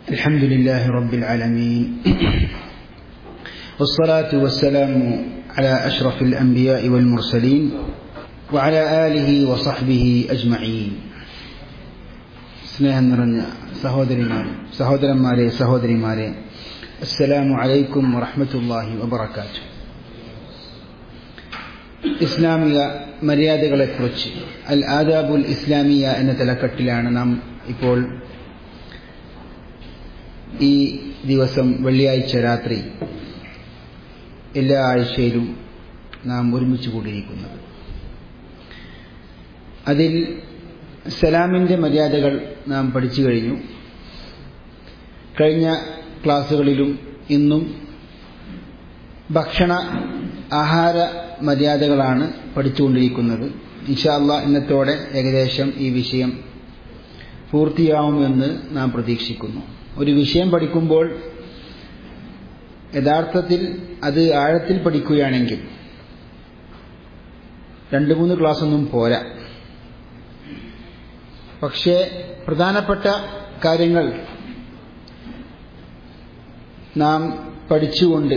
الحمد لله رب العالمين والصلاة والسلام على أشرف الأنبياء والمرسلين وعلى آله وصحبه أجمعين സ്നേഹം നിറഞ്ഞ സഹോദരിമാരെ സഹോദരന്മാരെ സഹോദരിമാരെ അസ്സലാമു അലൈക്കും വറഹമത്തല്ലാഹി വബർക്കാത്തു ഇസ്ലാമിക മര്യാദകളെക്കുറിച്ച് അൽ ആദാബുൽ ഇസ്ലാമിയ എന്ന തലക്കെട്ടിലാണ് നാം ഇപ്പോൾ ഈ ദിവസം വെള്ളിയാഴ്ച രാത്രി എല്ലാ ആഴ്ചയിലും നാം ഒരുമിച്ച് കൂടിയിരിക്കുന്നത് അതിൽ സലാമിൻ്റെ മര്യാദകൾ നാം പഠിച്ചു കഴിഞ്ഞു കഴിഞ്ഞ ക്ലാസ്സുകളിലും ഇന്നും ഭക്ഷണ ആഹാര മര്യാദകളാണ് പഠിച്ചുകൊണ്ടിരിക്കുന്നത് ഇൻഷാല്ല ഇന്നത്തോടെ ഏകദേശം ഈ വിഷയം പൂർത്തിയാവുമെന്ന് നാം പ്രതീക്ഷിക്കുന്നു ഒരു വിഷയം പഠിക്കുമ്പോൾ യഥാർത്ഥത്തിൽ അത് ആഴത്തിൽ പഠിക്കുകയാണെങ്കിൽ രണ്ട് മൂന്ന് ക്ലാസ്സൊന്നും പോരാ പക്ഷേ പ്രധാനപ്പെട്ട കാര്യങ്ങൾ നാം പഠിച്ചുകൊണ്ട്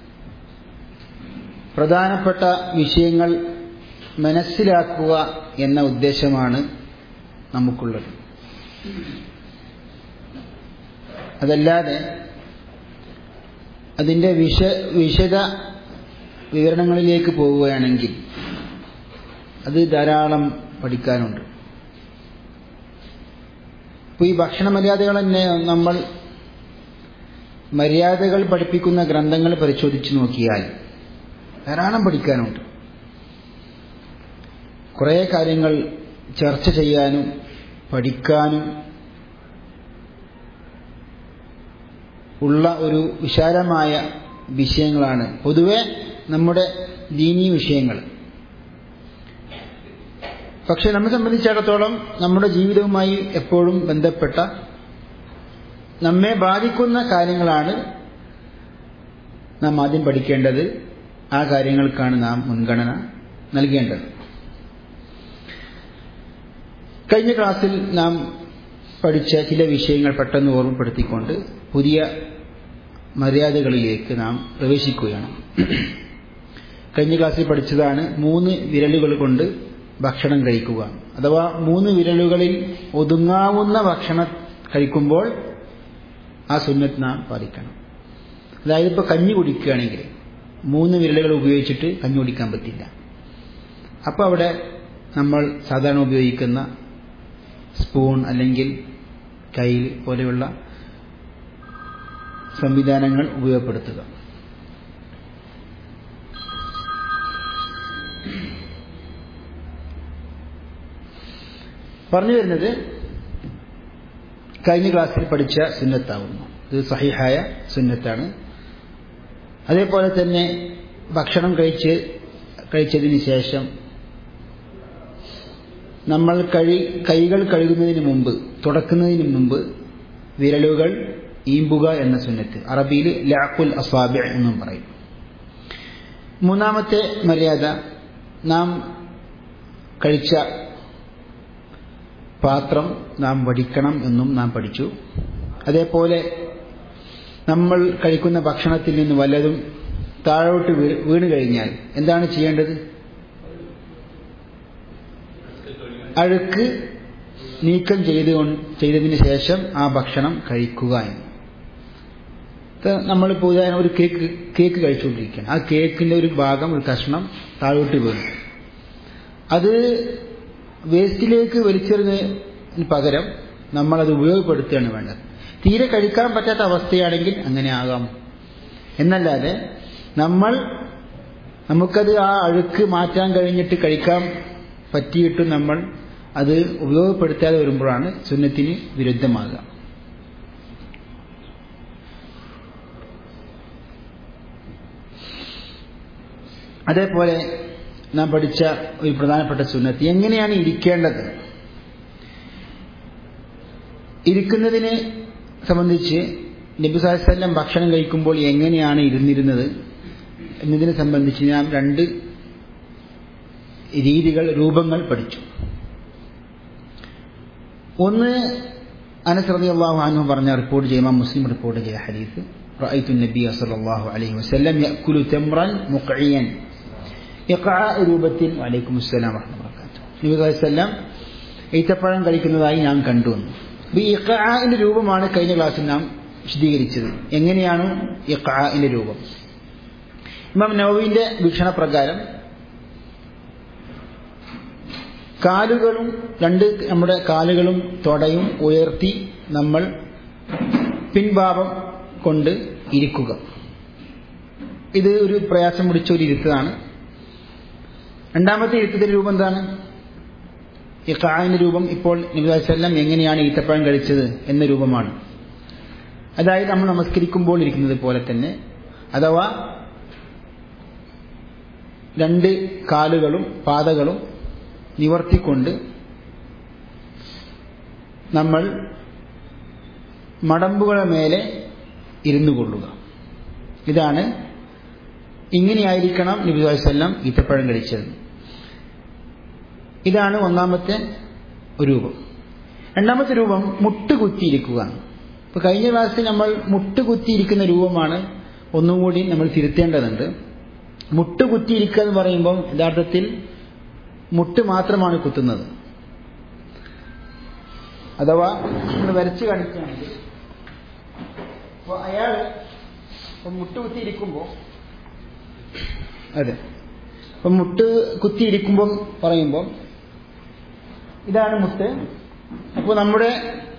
പ്രധാനപ്പെട്ട വിഷയങ്ങൾ മനസ്സിലാക്കുക എന്ന ഉദ്ദേശമാണ് നമുക്കുള്ളത് അതല്ലാതെ അതിൻ്റെ വിശ വിശദ വിവരണങ്ങളിലേക്ക് പോവുകയാണെങ്കിൽ അത് ധാരാളം പഠിക്കാനുണ്ട് ഇപ്പോൾ ഈ ഭക്ഷണ മര്യാദകൾ തന്നെ നമ്മൾ മര്യാദകൾ പഠിപ്പിക്കുന്ന ഗ്രന്ഥങ്ങൾ പരിശോധിച്ച് നോക്കിയാൽ ധാരാളം പഠിക്കാനുണ്ട് കുറേ കാര്യങ്ങൾ ചർച്ച ചെയ്യാനും പഠിക്കാനും ഉള്ള ഒരു വിശാലമായ വിഷയങ്ങളാണ് പൊതുവെ നമ്മുടെ ദീനീ വിഷയങ്ങൾ പക്ഷെ നമ്മെ സംബന്ധിച്ചിടത്തോളം നമ്മുടെ ജീവിതവുമായി എപ്പോഴും ബന്ധപ്പെട്ട നമ്മെ ബാധിക്കുന്ന കാര്യങ്ങളാണ് നാം ആദ്യം പഠിക്കേണ്ടത് ആ കാര്യങ്ങൾക്കാണ് നാം മുൻഗണന നൽകേണ്ടത് കഴിഞ്ഞ ക്ലാസ്സിൽ നാം പഠിച്ച ചില വിഷയങ്ങൾ പെട്ടെന്ന് ഓർമ്മപ്പെടുത്തിക്കൊണ്ട് പുതിയ മര്യാദകളിലേക്ക് നാം പ്രവേശിക്കുകയാണ് കഴിഞ്ഞ ക്ലാസ്സിൽ പഠിച്ചതാണ് മൂന്ന് വിരലുകൾ കൊണ്ട് ഭക്ഷണം കഴിക്കുക അഥവാ മൂന്ന് വിരലുകളിൽ ഒതുങ്ങാവുന്ന ഭക്ഷണം കഴിക്കുമ്പോൾ ആ സുന്നത്ത് നാം പാലിക്കണം അതായത് ഇപ്പോൾ കഞ്ഞി കുടിക്കുകയാണെങ്കിൽ മൂന്ന് വിരലുകൾ ഉപയോഗിച്ചിട്ട് കഞ്ഞി കുടിക്കാൻ പറ്റില്ല അപ്പോൾ അവിടെ നമ്മൾ സാധാരണ ഉപയോഗിക്കുന്ന സ്പൂൺ അല്ലെങ്കിൽ കയ്യിൽ പോലെയുള്ള സംവിധാനങ്ങൾ ഉപയോഗപ്പെടുത്തുക പറഞ്ഞു വരുന്നത് കഴിഞ്ഞ ക്ലാസ്സിൽ പഠിച്ച സുന്നത്താവുന്നു ഇത് സഹിഹായ സുന്നത്താണ് അതേപോലെ തന്നെ ഭക്ഷണം കഴിച്ച് കഴിച്ചതിന് ശേഷം നമ്മൾ കഴി കൈകൾ കഴുകുന്നതിന് മുമ്പ് തുടക്കുന്നതിന് മുമ്പ് വിരലുകൾ ഈമ്പുക എന്ന സുന്നത്ത് അറബിയിൽ ലാഖുൽ അസാബി എന്നും പറയും മൂന്നാമത്തെ മര്യാദ നാം കഴിച്ച പാത്രം നാം വടിക്കണം എന്നും നാം പഠിച്ചു അതേപോലെ നമ്മൾ കഴിക്കുന്ന ഭക്ഷണത്തിൽ നിന്ന് വല്ലതും താഴോട്ട് വീണ് കഴിഞ്ഞാൽ എന്താണ് ചെയ്യേണ്ടത് അഴുക്ക് നീക്കം ചെയ്ത് ചെയ്തതിന് ശേഷം ആ ഭക്ഷണം കഴിക്കുക എന്ന് നമ്മളിപ്പോൾ ഉദാഹരണം ഒരു കേക്ക് കേക്ക് കഴിച്ചുകൊണ്ടിരിക്കുകയാണ് ആ കേക്കിൻ്റെ ഒരു ഭാഗം ഒരു കഷ്ണം താഴോട്ട് വീണു അത് വേസ്റ്റിലേക്ക് വലിച്ചെറിഞ്ഞതിന് പകരം നമ്മളത് ഉപയോഗപ്പെടുത്തുകയാണ് വേണ്ടത് തീരെ കഴിക്കാൻ പറ്റാത്ത അവസ്ഥയാണെങ്കിൽ അങ്ങനെ ആകാം എന്നല്ലാതെ നമ്മൾ നമുക്കത് ആ അഴുക്ക് മാറ്റാൻ കഴിഞ്ഞിട്ട് കഴിക്കാൻ പറ്റിയിട്ടും നമ്മൾ അത് ഉപയോഗപ്പെടുത്താതെ വരുമ്പോഴാണ് സുന്നത്തിന് വിരുദ്ധമാകുക അതേപോലെ നാം പഠിച്ച ഒരു പ്രധാനപ്പെട്ട സുന്നത്ത് എങ്ങനെയാണ് ഇരിക്കേണ്ടത് ഇരിക്കുന്നതിനെ സംബന്ധിച്ച് നബിസാസ്ല്ലാം ഭക്ഷണം കഴിക്കുമ്പോൾ എങ്ങനെയാണ് ഇരുന്നിരുന്നത് എന്നതിനെ സംബന്ധിച്ച് ഞാൻ രണ്ട് രീതികൾ രൂപങ്ങൾ പഠിച്ചു ഒന്ന് അനസ് റളിയല്ലാഹു അൻഹു പറഞ്ഞ റിപ്പോർട്ട് ചെയ്യുന്ന മുസ്ലിം റിപ്പോർട്ട് ചെയ്ത ഹദീസ് റഅയ്തു നബി സല്ലല്ലാഹു അലൈഹി വസല്ലം യഅകുലു തംറൻ മുഖഇയൻ ഇഖാ രൂപത്തിൽ വലൈക്കും അസ്സലാം വറഹ്മത്തുള്ളാഹി നബി വസല്ലം ഈത്തപ്പഴം കഴിക്കുന്നതായി ഞാൻ കണ്ടു അപ്പോൾ ഈ ഇഖാഇന്റെ രൂപമാണ് കഴിഞ്ഞ ക്ലാസ്സിൽ നാം വിശദീകരിച്ചത് എങ്ങനെയാണ് ഇഖാഇന്റെ രൂപം ഇമാം നവവിന്റെ വീക്ഷണപ്രകാരം കാലുകളും രണ്ട് നമ്മുടെ കാലുകളും തൊടയും ഉയർത്തി നമ്മൾ പിൻഭാവം കൊണ്ട് ഇരിക്കുക ഇത് ഒരു പ്രയാസം പിടിച്ച ഒരു ഇരുത്തതാണ് രണ്ടാമത്തെ ഇരുത്തത്തിന്റെ രൂപം എന്താണ് ഈ കായന്റെ രൂപം ഇപ്പോൾ നബിസ്വല്ലം എങ്ങനെയാണ് ഈത്തപ്പഴം കഴിച്ചത് എന്ന രൂപമാണ് അതായത് നമ്മൾ നമസ്കരിക്കുമ്പോൾ ഇരിക്കുന്നത് പോലെ തന്നെ അഥവാ രണ്ട് കാലുകളും പാതകളും നിവർത്തിക്കൊണ്ട് നമ്മൾ മടമ്പുകളുടെ മേലെ ഇരുന്നു കൊള്ളുക ഇതാണ് ഇങ്ങനെയായിരിക്കണം നബി വസ്ല്ലാം ഈത്തപ്പഴം കഴിച്ചത് ഇതാണ് ഒന്നാമത്തെ രൂപം രണ്ടാമത്തെ രൂപം മുട്ടുകുത്തിയിരിക്കുക ഇപ്പൊ കഴിഞ്ഞ ക്ലാസ്സിൽ നമ്മൾ മുട്ടുകുത്തിയിരിക്കുന്ന രൂപമാണ് ഒന്നും കൂടി നമ്മൾ തിരുത്തേണ്ടതുണ്ട് മുട്ടുകുത്തിയിരിക്കുക എന്ന് പറയുമ്പോൾ യഥാർത്ഥത്തിൽ മുട്ട് മാത്രമാണ് കുത്തുന്നത് അഥവാ നമ്മൾ വരച്ച് കാണിക്കുകയാണെങ്കിൽ അപ്പോൾ അയാൾ മുട്ട് കുത്തിയിരിക്കുമ്പോൾ അതെ അപ്പം മുട്ട് കുത്തിയിരിക്കുമ്പം പറയുമ്പോൾ ഇതാണ് മുട്ട് അപ്പോൾ നമ്മുടെ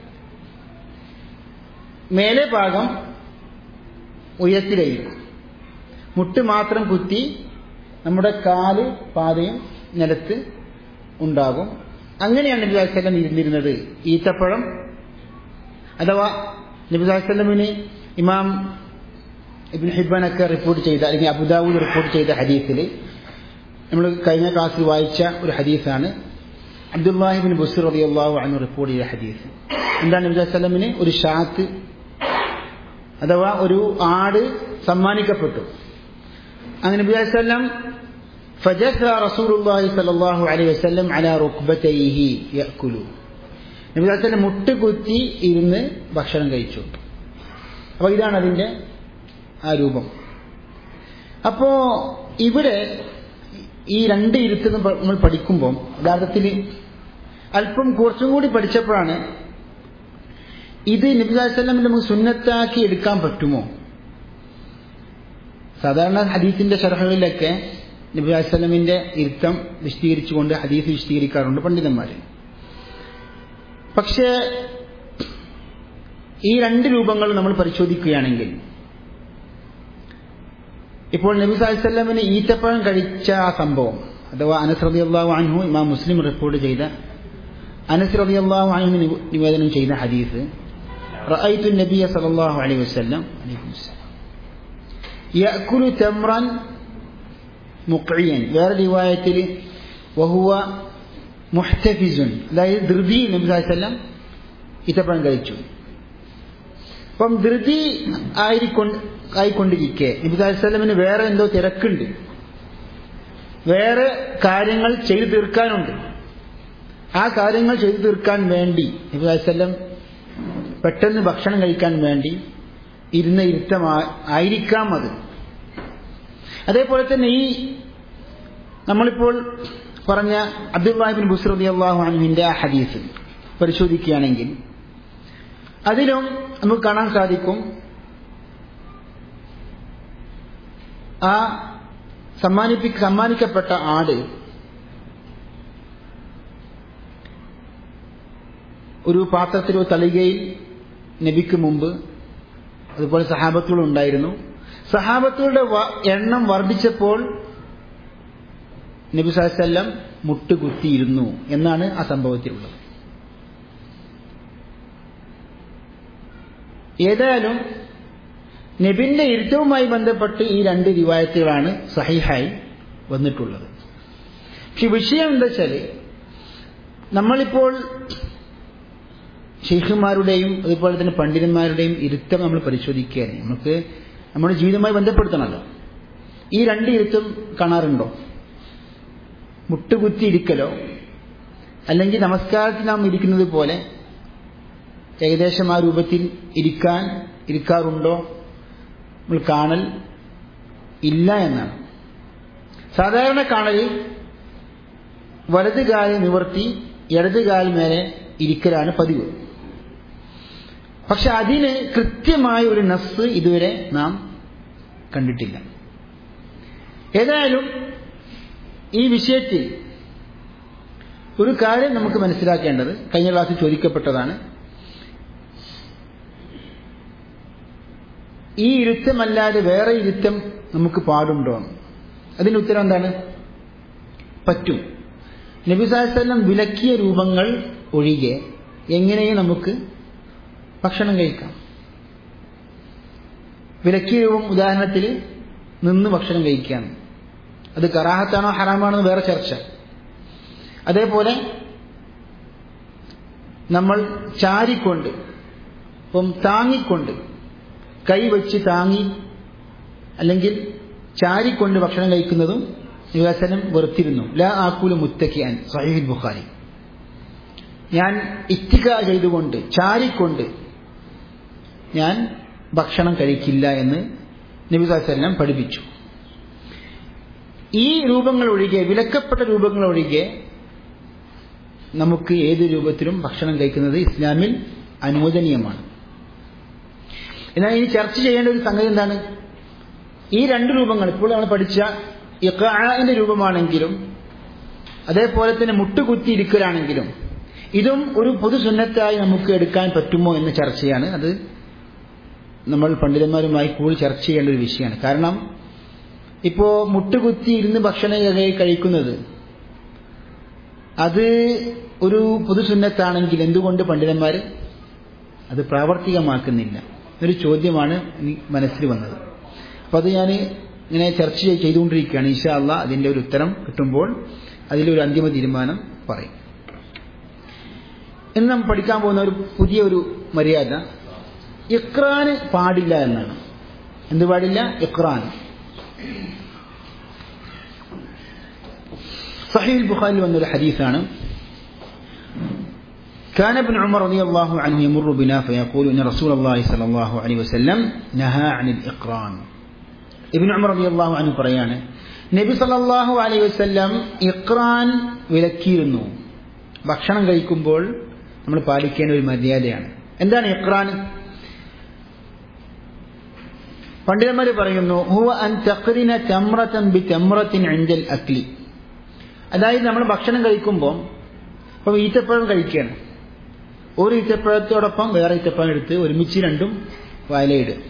മേലെ ഭാഗം ഉയരത്തിലായിരിക്കും മുട്ട് മാത്രം കുത്തി നമ്മുടെ കാല് പാതയും നിലത്ത് ഉണ്ടാകും അങ്ങനെയാണ് നബി വസ്ലം ഇരുന്നിരുന്നത് ഈത്തപ്പഴം അഥവാ നബി വസ്ലമിന് ഇമാം ഇബിൻ ഹിബാനൊക്കെ റിപ്പോർട്ട് ചെയ്ത അല്ലെങ്കിൽ അബുദാവൂദ് റിപ്പോർട്ട് ചെയ്ത ഹദീസിൽ നമ്മൾ കഴിഞ്ഞ ക്ലാസ്സിൽ വായിച്ച ഒരു ഹദീസാണ് അബ്ദുല്ലാഹിബിൻ ബുസർ അലി അള്ളാഹു അന്ന് റിപ്പോർട്ട് ചെയ്ത ഹദീസ് എന്താണ് നബി വസ്ലമിന് ഒരു ഷാത്ത് അഥവാ ഒരു ആട് സമ്മാനിക്കപ്പെട്ടു അങ്ങനെ നബി വസ്ലം فجثى رسول الله صلى الله عليه وسلم على ركبتيه يأكل നബി വസ്ലം മുട്ടുകുത്തി ഇരുന്ന് ഭക്ഷണം കഴിച്ചു അപ്പോൾ ഇതാണ് അതിൻ്റെ ആ രൂപം അപ്പോ ഇവിടെ ഈ രണ്ട് ഇരുത്ത് നമ്മൾ പഠിക്കുമ്പോൾ യഥാർത്ഥത്തിൽ അല്പം കുറച്ചും കൂടി പഠിച്ചപ്പോഴാണ് ഇത് നബിസ്വല്ലം നമുക്ക് സുന്നത്താക്കി എടുക്കാൻ പറ്റുമോ സാധാരണ ഹദീസിന്റെ ഷർഹകളിലൊക്കെ നബി അലൈഹിസ്ലമിന്റെ ഇരുത്തം വിശദീകരിച്ചുകൊണ്ട് ഹദീസ് വിശദീകരിക്കാറുണ്ട് പണ്ഡിതന്മാർ പക്ഷേ ഈ രണ്ട് രൂപങ്ങൾ നമ്മൾ പരിശോധിക്കുകയാണെങ്കിൽ ഇപ്പോൾ നബി സാഹിസ്വല്ലമിന് ഈത്തപ്പഴം കഴിച്ച ആ സംഭവം അഥവാ അനസ് റബി അള്ളാഹു അൻഹു ഇമാം മുസ്ലിം റിപ്പോർട്ട് ചെയ്ത അനസ് റബി അള്ളാഹു അൻഹു നിവേദനം ചെയ്ത ഹദീസ് റഅയ്തു നബിയ സല്ലല്ലാഹു അലൈഹി വസല്ലം അലൈക്കും യഅകുലു തംറൻ മുഖിയൻ വേറെ റിവായത്തിൽ വഹുവ മുഹ്തഫിസുൻ അതായത് ധൃതി നബി വസല്ലം ഈത്തപ്പഴം കഴിച്ചു അപ്പം ധൃതി ആയിക്കൊണ്ട് ആയിക്കൊണ്ടിരിക്കെ നബി വസ്ലമിന് വേറെ എന്തോ തിരക്കുണ്ട് വേറെ കാര്യങ്ങൾ ചെയ്തു തീർക്കാനുണ്ട് ആ കാര്യങ്ങൾ ചെയ്തു തീർക്കാൻ വേണ്ടി നബി വസ്ലം പെട്ടെന്ന് ഭക്ഷണം കഴിക്കാൻ വേണ്ടി ഇരുന്ന ഇരുത്തം ആയിരിക്കാം അത് അതേപോലെ തന്നെ ഈ നമ്മളിപ്പോൾ പറഞ്ഞ അബ്ദുല്ലാഹിബിൻ ബുസ്രദി അള്ളാഹു അനുവിന്റെ ആ ഹദീസ് പരിശോധിക്കുകയാണെങ്കിൽ അതിലും നമുക്ക് കാണാൻ സാധിക്കും ആ സമ്മാനിപ്പി സമ്മാനിക്കപ്പെട്ട ആട് ഒരു പാത്രത്തിലോ തളികയിൽ നബിക്ക് മുമ്പ് അതുപോലെ സഹാബത്തുകളുണ്ടായിരുന്നു സഹാബത്തുകളുടെ എണ്ണം വർദ്ധിച്ചപ്പോൾ നബി സാഹസല്ലം മുട്ടുകുത്തിയിരുന്നു എന്നാണ് ആ സംഭവത്തിലുള്ളത് ഏതായാലും നബിന്റെ ഇരുത്തവുമായി ബന്ധപ്പെട്ട് ഈ രണ്ട് റിവായത്തുകളാണ് സഹിഹായി വന്നിട്ടുള്ളത് പക്ഷെ വിഷയം എന്താ വെച്ചാല് നമ്മളിപ്പോൾ ഷെയ്ഖുമാരുടെയും അതുപോലെ തന്നെ പണ്ഡിതന്മാരുടെയും ഇരുത്തം നമ്മൾ പരിശോധിക്കുകയാണ് നമുക്ക് നമ്മുടെ ജീവിതവുമായി ബന്ധപ്പെടുത്തണമല്ലോ ഈ രണ്ട് ഇരുത്തം കാണാറുണ്ടോ മുട്ടുകുത്തി ഇരിക്കലോ അല്ലെങ്കിൽ നമസ്കാരത്തിൽ നാം ഇരിക്കുന്നത് പോലെ ഏകദേശം ആ രൂപത്തിൽ ഇരിക്കാൻ ഇരിക്കാറുണ്ടോ നമ്മൾ കാണൽ ഇല്ല എന്നാണ് സാധാരണ കാണലിൽ വലത് കാല് നിവർത്തി ഇടത് കാൽ മേലെ ഇരിക്കലാണ് പതിവ് പക്ഷെ അതിന് കൃത്യമായ ഒരു നസ് ഇതുവരെ നാം കണ്ടിട്ടില്ല ഏതായാലും ഈ വിഷയത്തിൽ ഒരു കാര്യം നമുക്ക് മനസ്സിലാക്കേണ്ടത് കഴിഞ്ഞ ക്ലാസ്സിൽ ചോദിക്കപ്പെട്ടതാണ് ഈ ഇരുത്തമല്ലാതെ വേറെ ഇരുത്തം നമുക്ക് പാടുണ്ടോ അതിന്റെ ഉത്തരം എന്താണ് പറ്റും നബിസാസ്ലം വിലക്കിയ രൂപങ്ങൾ ഒഴികെ എങ്ങനെയും നമുക്ക് ഭക്ഷണം കഴിക്കാം വിലക്കിയ രൂപം ഉദാഹരണത്തിൽ നിന്ന് ഭക്ഷണം കഴിക്കുകയാണ് അത് കറാഹത്താണോ ഹറാമാണോ എന്ന് വേറെ ചർച്ച അതേപോലെ നമ്മൾ ചാരിക്കൊണ്ട് ഇപ്പം താങ്ങിക്കൊണ്ട് കൈ വെച്ച് താങ്ങി അല്ലെങ്കിൽ ചാരിക്കൊണ്ട് ഭക്ഷണം കഴിക്കുന്നതും വികസനം വെറുത്തിരുന്നു ലാ ആക്കൂല് മുത്തക്കിയാൻ സഹീൽ ബുഖാരി ഞാൻ ഇത്തിക ചെയ്തുകൊണ്ട് ചാരിക്കൊണ്ട് ഞാൻ ഭക്ഷണം കഴിക്കില്ല എന്ന് നബിസാസ്ല്ലാം പഠിപ്പിച്ചു ഈ രൂപങ്ങൾ ഒഴികെ വിലക്കപ്പെട്ട രൂപങ്ങൾ ഒഴികെ നമുക്ക് ഏത് രൂപത്തിലും ഭക്ഷണം കഴിക്കുന്നത് ഇസ്ലാമിൽ അനുവദനീയമാണ് എന്നാൽ ഇനി ചർച്ച ചെയ്യേണ്ട ഒരു സംഗതി എന്താണ് ഈ രണ്ട് രൂപങ്ങൾ ഇപ്പോൾ നമ്മൾ പഠിച്ച ഇഖാന്റെ രൂപമാണെങ്കിലും അതേപോലെ തന്നെ മുട്ടുകുത്തി ഇരിക്കലാണെങ്കിലും ഇതും ഒരു പൊതുസുന്നത്തായി നമുക്ക് എടുക്കാൻ പറ്റുമോ എന്ന ചർച്ചയാണ് അത് നമ്മൾ പണ്ഡിതന്മാരുമായി കൂടുതൽ ചർച്ച ചെയ്യേണ്ട ഒരു വിഷയമാണ് കാരണം ഇപ്പോ മുട്ടുകുത്തി ഇരുന്ന് ഭക്ഷണം കഴിക്കുന്നത് അത് ഒരു പൊതുസുന്നത്താണെങ്കിൽ എന്തുകൊണ്ട് പണ്ഡിതന്മാർ അത് പ്രാവർത്തികമാക്കുന്നില്ല ഒരു ചോദ്യമാണ് മനസ്സിൽ വന്നത് അപ്പൊ അത് ഞാൻ ഇങ്ങനെ ചർച്ച ചെയ്തുകൊണ്ടിരിക്കുകയാണ് ഈശാ അല്ല അതിന്റെ ഒരു ഉത്തരം കിട്ടുമ്പോൾ അതിലൊരു അന്തിമ തീരുമാനം പറയും ഇന്ന് നാം പഠിക്കാൻ പോകുന്ന ഒരു പുതിയ ഒരു മര്യാദ ഇക്രാന് പാടില്ല എന്നാണ് എന്ത് പാടില്ല ഇക്രാൻ സഹീൽ ബുഖാരിൽ വന്നൊരു ഹദീസാണ് كان ابن عمر رضي الله عنه يمر بنا فيقول إن رسول الله صلى الله عليه وسلم نهى عن الإقران ابن عمر رضي الله عنه പറയാണ് നബി സല്ലല്ലാഹു അലൈഹി വസല്ലം ഇഖ്റാൻ വിലക്കിയിരുന്നു ഭക്ഷണം കഴിക്കുമ്പോൾ നമ്മൾ പാലിക്കേണ്ട ഒരു മര്യാദയാണ് എന്താണ് ഇഖ്റാൻ പണ്ഡിതന്മാർ പറയുന്നു ഹുവ അൻ തഖ്രിന തമ്രതൻ ബി തമ്രത്തിൻ ഇൻദൽ അക്ലി അതായത് നമ്മൾ ഭക്ഷണം കഴിക്കുമ്പോൾ ഇപ്പം ഈത്തപ്പഴം കഴിക്കുകയാണ് ഒരു ഈത്തപ്പഴത്തോടൊപ്പം വേറെ ഈത്തപ്പഴം എടുത്ത് ഒരുമിച്ച് രണ്ടും വയലയിടുക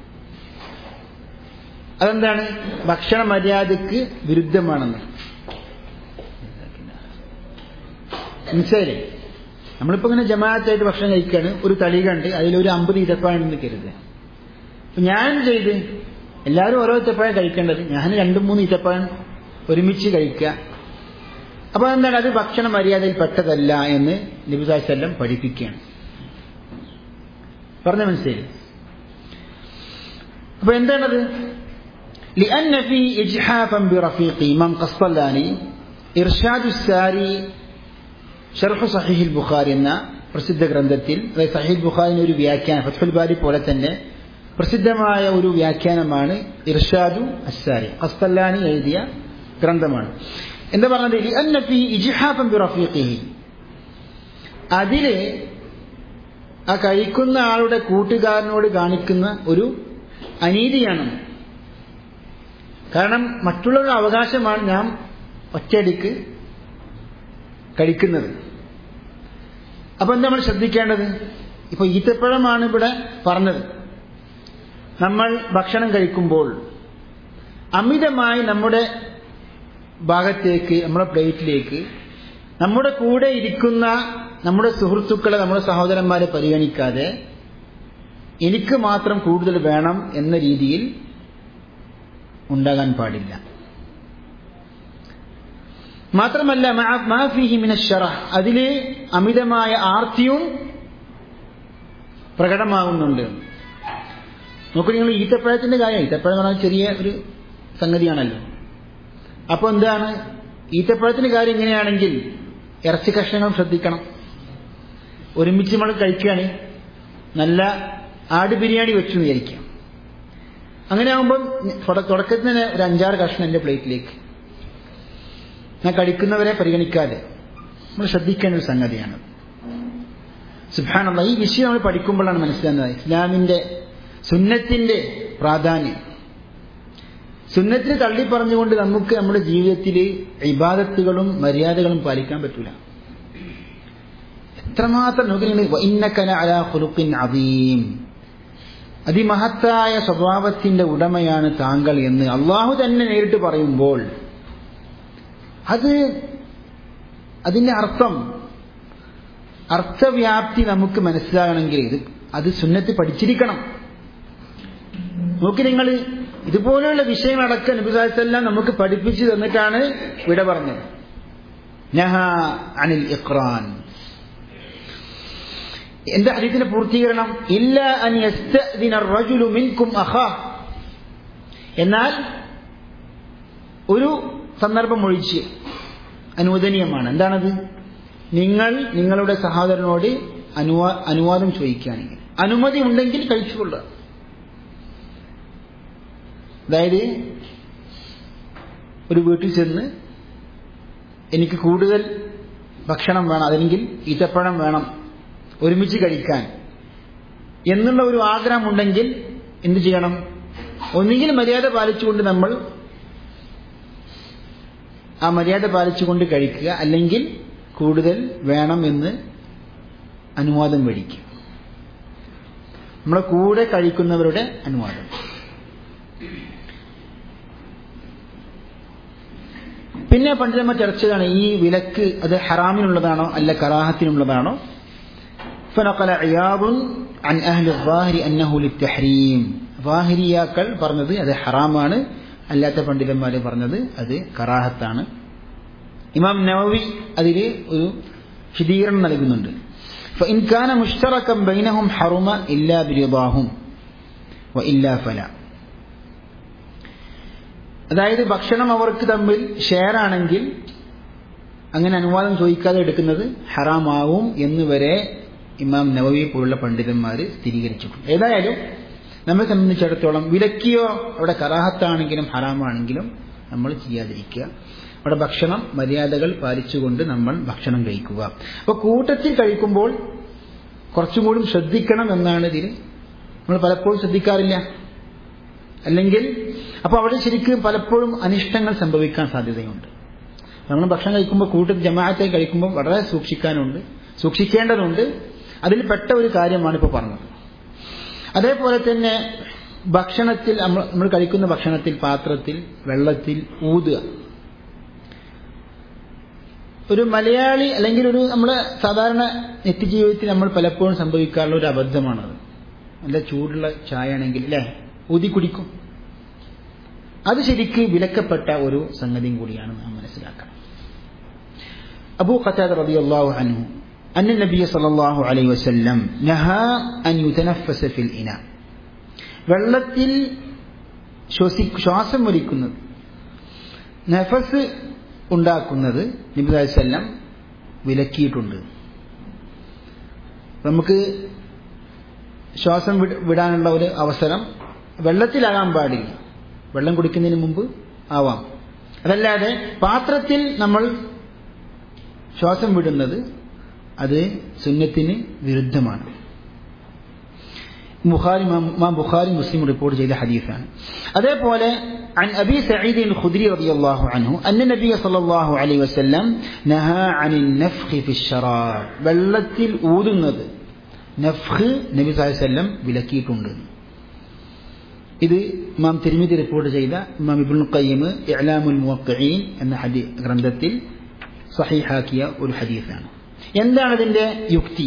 അതെന്താണ് ഭക്ഷണ മര്യാദക്ക് വിരുദ്ധമാണെന്ന് മനസ്സിലായില്ലേ നമ്മളിപ്പോ ഇങ്ങനെ ജമാഅത്തായിട്ട് ഭക്ഷണം കഴിക്കുകയാണ് ഒരു തളി കണ്ട് അതിലൊരു അമ്പത് ഈത്തപ്പഴം കരുതുക അപ്പൊ ഞാൻ ചെയ്ത് എല്ലാവരും ഓരോ ഈത്തപ്പഴം കഴിക്കേണ്ടത് ഞാൻ രണ്ടും മൂന്ന് ഈത്തപ്പഴം ഒരുമിച്ച് കഴിക്കുക അപ്പൊ എന്താണ് അത് ഭക്ഷണ മര്യാദയിൽ പെട്ടതല്ല എന്ന് നബിസാസ്വല്ലം പഠിപ്പിക്കുകയാണ് പറഞ്ഞ മനസ്സിലായി അപ്പൊ എന്താണത് لأن في إجحافا برفيقي من قسطلاني إرشاد الساري شرح صحيح البخاري എന്ന പ്രസിദ്ധ ഗ്രന്ഥത്തിൽ അതായത് സഹീൽ ബുഖാരിന് ഒരു വ്യാഖ്യാനം ഫത്ഹുൽ ബാരി പോലെ തന്നെ പ്രസിദ്ധമായ ഒരു വ്യാഖ്യാനമാണ് ഇർഷാദു അസ്സാരി ഖസ്തല്ലാനി എഴുതിയ ഗ്രന്ഥമാണ് എന്താ പറഞ്ഞത് അന്നഫി ഇജിഹാഫൻ ബിറഫീഖിഹി അതില് ആ കഴിക്കുന്ന ആളുടെ കൂട്ടുകാരനോട് കാണിക്കുന്ന ഒരു അനീതിയാണ് കാരണം മറ്റുള്ളവരുടെ അവകാശമാണ് നാം ഒറ്റയടിക്ക് കഴിക്കുന്നത് അപ്പൊ എന്താ നമ്മൾ ശ്രദ്ധിക്കേണ്ടത് ഇപ്പൊ ഈത്തപ്പഴമാണ് ഇവിടെ പറഞ്ഞത് നമ്മൾ ഭക്ഷണം കഴിക്കുമ്പോൾ അമിതമായി നമ്മുടെ ഭാഗത്തേക്ക് നമ്മുടെ പ്ലേറ്റിലേക്ക് നമ്മുടെ കൂടെ ഇരിക്കുന്ന നമ്മുടെ സുഹൃത്തുക്കളെ നമ്മുടെ സഹോദരന്മാരെ പരിഗണിക്കാതെ എനിക്ക് മാത്രം കൂടുതൽ വേണം എന്ന രീതിയിൽ ഉണ്ടാകാൻ പാടില്ല മാത്രമല്ല മാഫിഹി മിനശ്ശറ അതില് അമിതമായ ആർത്തിയും പ്രകടമാകുന്നുണ്ട് നോക്കൂ നിങ്ങൾ ഈത്തപ്പഴത്തിന്റെ കാര്യം ഈത്തപ്പഴം എന്ന് പറഞ്ഞാൽ ചെറിയ ഒരു സംഗതിയാണല്ലോ അപ്പോൾ എന്താണ് ഈത്തപ്പഴത്തിന്റെ കാര്യം ഇങ്ങനെയാണെങ്കിൽ ഇറച്ചി കഷ്ണങ്ങൾ ശ്രദ്ധിക്കണം ഒരുമിച്ച് നമ്മൾ കഴിക്കുകയാണ് നല്ല ആട് ബിരിയാണി വെച്ചു എന്ന് വിചാരിക്കാം അങ്ങനെ ആകുമ്പോൾ തുടക്കത്തിൽ തന്നെ ഒരു അഞ്ചാറ് കഷ്ണം എൻ്റെ പ്ലേറ്റിലേക്ക് ഞാൻ കഴിക്കുന്നവരെ പരിഗണിക്കാതെ നമ്മൾ ശ്രദ്ധിക്കേണ്ട ഒരു സംഗതിയാണ് സുഭാനുള്ള ഈ വിഷയം നമ്മൾ പഠിക്കുമ്പോഴാണ് മനസ്സിലാകുന്നത് ഇസ്ലാമിന്റെ സുന്നത്തിന്റെ പ്രാധാന്യം സുന്നത്തിന് തള്ളി പറഞ്ഞുകൊണ്ട് നമുക്ക് നമ്മുടെ ജീവിതത്തിൽ ഇബാദത്തുകളും മര്യാദകളും പാലിക്കാൻ പറ്റൂല എത്രമാത്രം നോക്കിയാണ് അദീം അതിമഹത്തായ സ്വഭാവത്തിന്റെ ഉടമയാണ് താങ്കൾ എന്ന് അള്ളാഹു തന്നെ നേരിട്ട് പറയുമ്പോൾ അത് അതിന്റെ അർത്ഥം അർത്ഥവ്യാപ്തി നമുക്ക് മനസ്സിലാകണമെങ്കിൽ ഇത് അത് സുന്നത്ത് പഠിച്ചിരിക്കണം നോക്കി നിങ്ങൾ ഇതുപോലെയുള്ള വിഷയങ്ങളടക്കം നബിസാസെല്ലാം നമുക്ക് പഠിപ്പിച്ചു തന്നിട്ടാണ് വിട പറഞ്ഞത് നഹ അനിൽ ഇഖ്റാൻ എന്റെ ഹരീത്തിന്റെ പൂർത്തീകരണം ഇല്ല അൻ റജുലു മിൻകും അഖാ എന്നാൽ ഒരു സന്ദർഭം ഒഴിച്ച് അനുവദനീയമാണ് എന്താണത് നിങ്ങൾ നിങ്ങളുടെ സഹോദരനോട് അനുവാ അനുവാദം ചോദിക്കുകയാണെങ്കിൽ അനുമതി ഉണ്ടെങ്കിൽ കഴിച്ചുകൊള്ളുക അതായത് ഒരു വീട്ടിൽ ചെന്ന് എനിക്ക് കൂടുതൽ ഭക്ഷണം വേണം അല്ലെങ്കിൽ ഈത്തപ്പഴം വേണം ഒരുമിച്ച് കഴിക്കാൻ എന്നുള്ള ഒരു ആഗ്രഹമുണ്ടെങ്കിൽ എന്തു ചെയ്യണം ഒന്നുകിൽ മര്യാദ പാലിച്ചുകൊണ്ട് നമ്മൾ ആ മര്യാദ പാലിച്ചുകൊണ്ട് കഴിക്കുക അല്ലെങ്കിൽ കൂടുതൽ വേണം എന്ന് അനുവാദം മേടിക്കുക നമ്മളെ കൂടെ കഴിക്കുന്നവരുടെ അനുവാദം പിന്നെ പണ്ഡിതന്മാർ ചർച്ച ചെയ്താണ് ഈ വിലക്ക് അത് ഹറാമിനുള്ളതാണോ അല്ല കറാഹത്തിനുള്ളതാണോ فنقل عياض عن أهل الظاهر أنه للتحريم ظاهരിയാക്കൾ പറഞ്ഞത് അത് ഹറാമാണ് അല്ലാത്ത പണ്ഡിതന്മാർ പറഞ്ഞത് അത് കറാഹത്താണ് ഇമാം നവവി അതിൽ ഒരു വിശദീകരണം നൽകുന്നുണ്ട് فإن كان مشتركا بينهم حرم إلا برضاهم وإلا فلا അതായത് ഭക്ഷണം അവർക്ക് തമ്മിൽ ഷെയർ ആണെങ്കിൽ അങ്ങനെ അനുവാദം ചോദിക്കാതെ എടുക്കുന്നത് ഹറാമാവും എന്ന് വരെ ഇമാം നവവി പോലുള്ള പണ്ഡിതന്മാർ സ്ഥിരീകരിച്ചിട്ടുണ്ട് ഏതായാലും നമ്മെ സംബന്ധിച്ചിടത്തോളം വിലക്കിയോ അവിടെ കറാഹത്താണെങ്കിലും ഹറാമാണെങ്കിലും നമ്മൾ ചെയ്യാതിരിക്കുക അവിടെ ഭക്ഷണം മര്യാദകൾ പാലിച്ചുകൊണ്ട് നമ്മൾ ഭക്ഷണം കഴിക്കുക അപ്പോൾ കൂട്ടത്തിൽ കഴിക്കുമ്പോൾ കുറച്ചും കൂടി ശ്രദ്ധിക്കണം എന്നാണ് ഇതിൽ നമ്മൾ പലപ്പോഴും ശ്രദ്ധിക്കാറില്ല അല്ലെങ്കിൽ അപ്പോൾ അവിടെ ശരിക്കും പലപ്പോഴും അനിഷ്ടങ്ങൾ സംഭവിക്കാൻ സാധ്യതയുണ്ട് നമ്മൾ ഭക്ഷണം കഴിക്കുമ്പോൾ കൂട്ടത്തിൽ ജമാഅത്തായി കഴിക്കുമ്പോൾ വളരെ സൂക്ഷിക്കാനുണ്ട് സൂക്ഷിക്കേണ്ടതുണ്ട് അതിൽ പെട്ട ഒരു കാര്യമാണ് ഇപ്പോൾ പറഞ്ഞത് അതേപോലെ തന്നെ ഭക്ഷണത്തിൽ നമ്മൾ നമ്മൾ കഴിക്കുന്ന ഭക്ഷണത്തിൽ പാത്രത്തിൽ വെള്ളത്തിൽ ഊതുക ഒരു മലയാളി അല്ലെങ്കിൽ ഒരു നമ്മുടെ സാധാരണ നിത്യജീവിതത്തിൽ നമ്മൾ പലപ്പോഴും സംഭവിക്കാറുള്ള ഒരു അബദ്ധമാണത് നല്ല ചൂടുള്ള ചായ ആണെങ്കിൽ അല്ലേ ഊതി കുടിക്കും അത് ശരിക്ക് വിലക്കപ്പെട്ട ഒരു സംഗതിയും കൂടിയാണ് നാം മനസ്സിലാക്കണം അബൂ ഖത്താദ് റളിയല്ലാഹു അൻഹു أن النبي صلى الله عليه وسلم نهى أن يتنفس في الإناء വെള്ളത്തിൽ ശ്വസി ശ്വാസം വലിക്കുന്നത് നഫസ് ഉണ്ടാക്കുന്നത് നബിസ്വല്ലം വിലക്കിയിട്ടുണ്ട് നമുക്ക് ശ്വാസം വിടാനുള്ള ഒരു അവസരം വെള്ളത്തിലാകാൻ പാടില്ല വെള്ളം കുടിക്കുന്നതിന് മുമ്പ് ആവാം അതല്ലാതെ പാത്രത്തിൽ നമ്മൾ ശ്വാസം വിടുന്നത് അത് സുന്നത്തിന് വിരുദ്ധമാണ് ബുഖാരി മാം ബുഖാരി മുസ്ലിം റിപ്പോർട്ട് ചെയ്ത ഹദീസാണ് അതേപോലെ عن أبي سعيد الخدري رضي الله عنه أن النبي صلى الله عليه وسلم نهى عن النفخ في الشراب വെള്ളത്തിൽ ഊതുന്നത് നഫ്ഖ് നബി സല്ലല്ലാഹു അലൈഹി വസല്ലം വിലക്കിയിട്ടുണ്ട് ഇത് ഇമാം തിരുമിതി റിപ്പോർട്ട് ചെയ്ത ഇമാം ഇബ്നുൽ ഖയ്യിം ഇഅ്ലാമുൽ മുവഖ്ഖഈൻ എന്ന ഹദീ ഗ്രന്ഥത്തിൽ സഹീഹാക്കിയ ഒരു ഹദീസാണ് എന്താണ് ഇതിന്റെ യുക്തി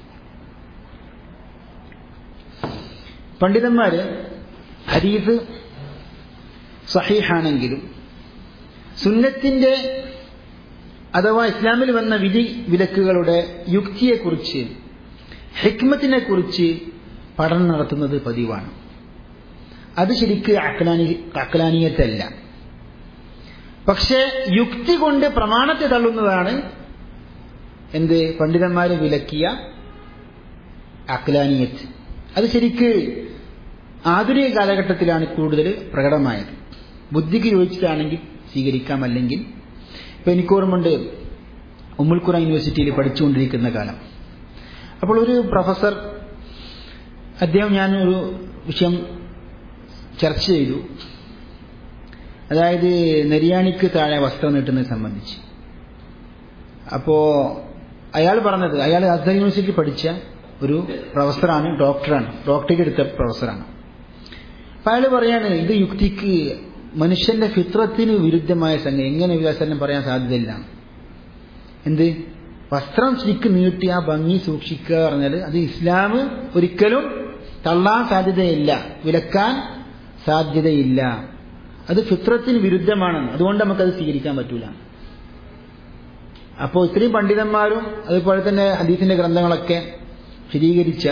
പണ്ഡിതന്മാര് ഹദീസ് സഹീഹാണെങ്കിലും സുന്നത്തിന്റെ അഥവാ ഇസ്ലാമിൽ വന്ന വിധി വിലക്കുകളുടെ യുക്തിയെക്കുറിച്ച് ഹിക്മത്തിനെ കുറിച്ച് പഠനം നടത്തുന്നത് പതിവാണ് അത് ശരിക്ക് അക്ലാനി അക്ലാനീയത്തല്ല പക്ഷേ യുക്തി കൊണ്ട് പ്രമാണത്തെ തള്ളുന്നതാണ് എന്ത് പണ്ഡിതന്മാർ വിലക്കിയ അക്ലാനിയത്ത് അത് ശരിക്ക് ആധുനിക കാലഘട്ടത്തിലാണ് കൂടുതൽ പ്രകടമായത് ബുദ്ധിക്ക് യോജിച്ചതാണെങ്കിൽ സ്വീകരിക്കാം അല്ലെങ്കിൽ ഇപ്പൊ എനിക്ക് ഓർമ്മയുണ്ട് ഉമ്മുൽഖുറ യൂണിവേഴ്സിറ്റിയിൽ പഠിച്ചുകൊണ്ടിരിക്കുന്ന കാലം അപ്പോൾ ഒരു പ്രൊഫസർ അദ്ദേഹം ഞാൻ ഒരു വിഷയം ചർച്ച ചെയ്തു അതായത് നെരിയാണിക്ക് താഴെ വസ്ത്രം നീട്ടുന്നത് സംബന്ധിച്ച് അപ്പോ അയാൾ പറഞ്ഞത് അയാൾ അസർ യൂണിവേഴ്സിറ്റി പഠിച്ച ഒരു പ്രൊഫസറാണ് ഡോക്ടറാണ് ഡോക്ടറേറ്റ് എടുത്ത പ്രൊഫസറാണ് അപ്പൊ അയാൾ പറയാണ് ഇത് യുക്തിക്ക് മനുഷ്യന്റെ ഫിത്രത്തിന് വിരുദ്ധമായ സംഗതി എങ്ങനെ വികാസം പറയാൻ സാധ്യതയില്ല എന്ത് വസ്ത്രം ശരിക്ക് നീട്ടി ആ ഭംഗി സൂക്ഷിക്കുക പറഞ്ഞാൽ അത് ഇസ്ലാം ഒരിക്കലും തള്ളാൻ സാധ്യതയില്ല വിലക്കാൻ സാധ്യതയില്ല അത് ഫിത്രത്തിന് വിരുദ്ധമാണ് അതുകൊണ്ട് നമുക്കത് സ്വീകരിക്കാൻ പറ്റൂല അപ്പോൾ ഇത്രയും പണ്ഡിതന്മാരും അതുപോലെ തന്നെ ഹദീസിന്റെ ഗ്രന്ഥങ്ങളൊക്കെ സ്ഥിരീകരിച്ച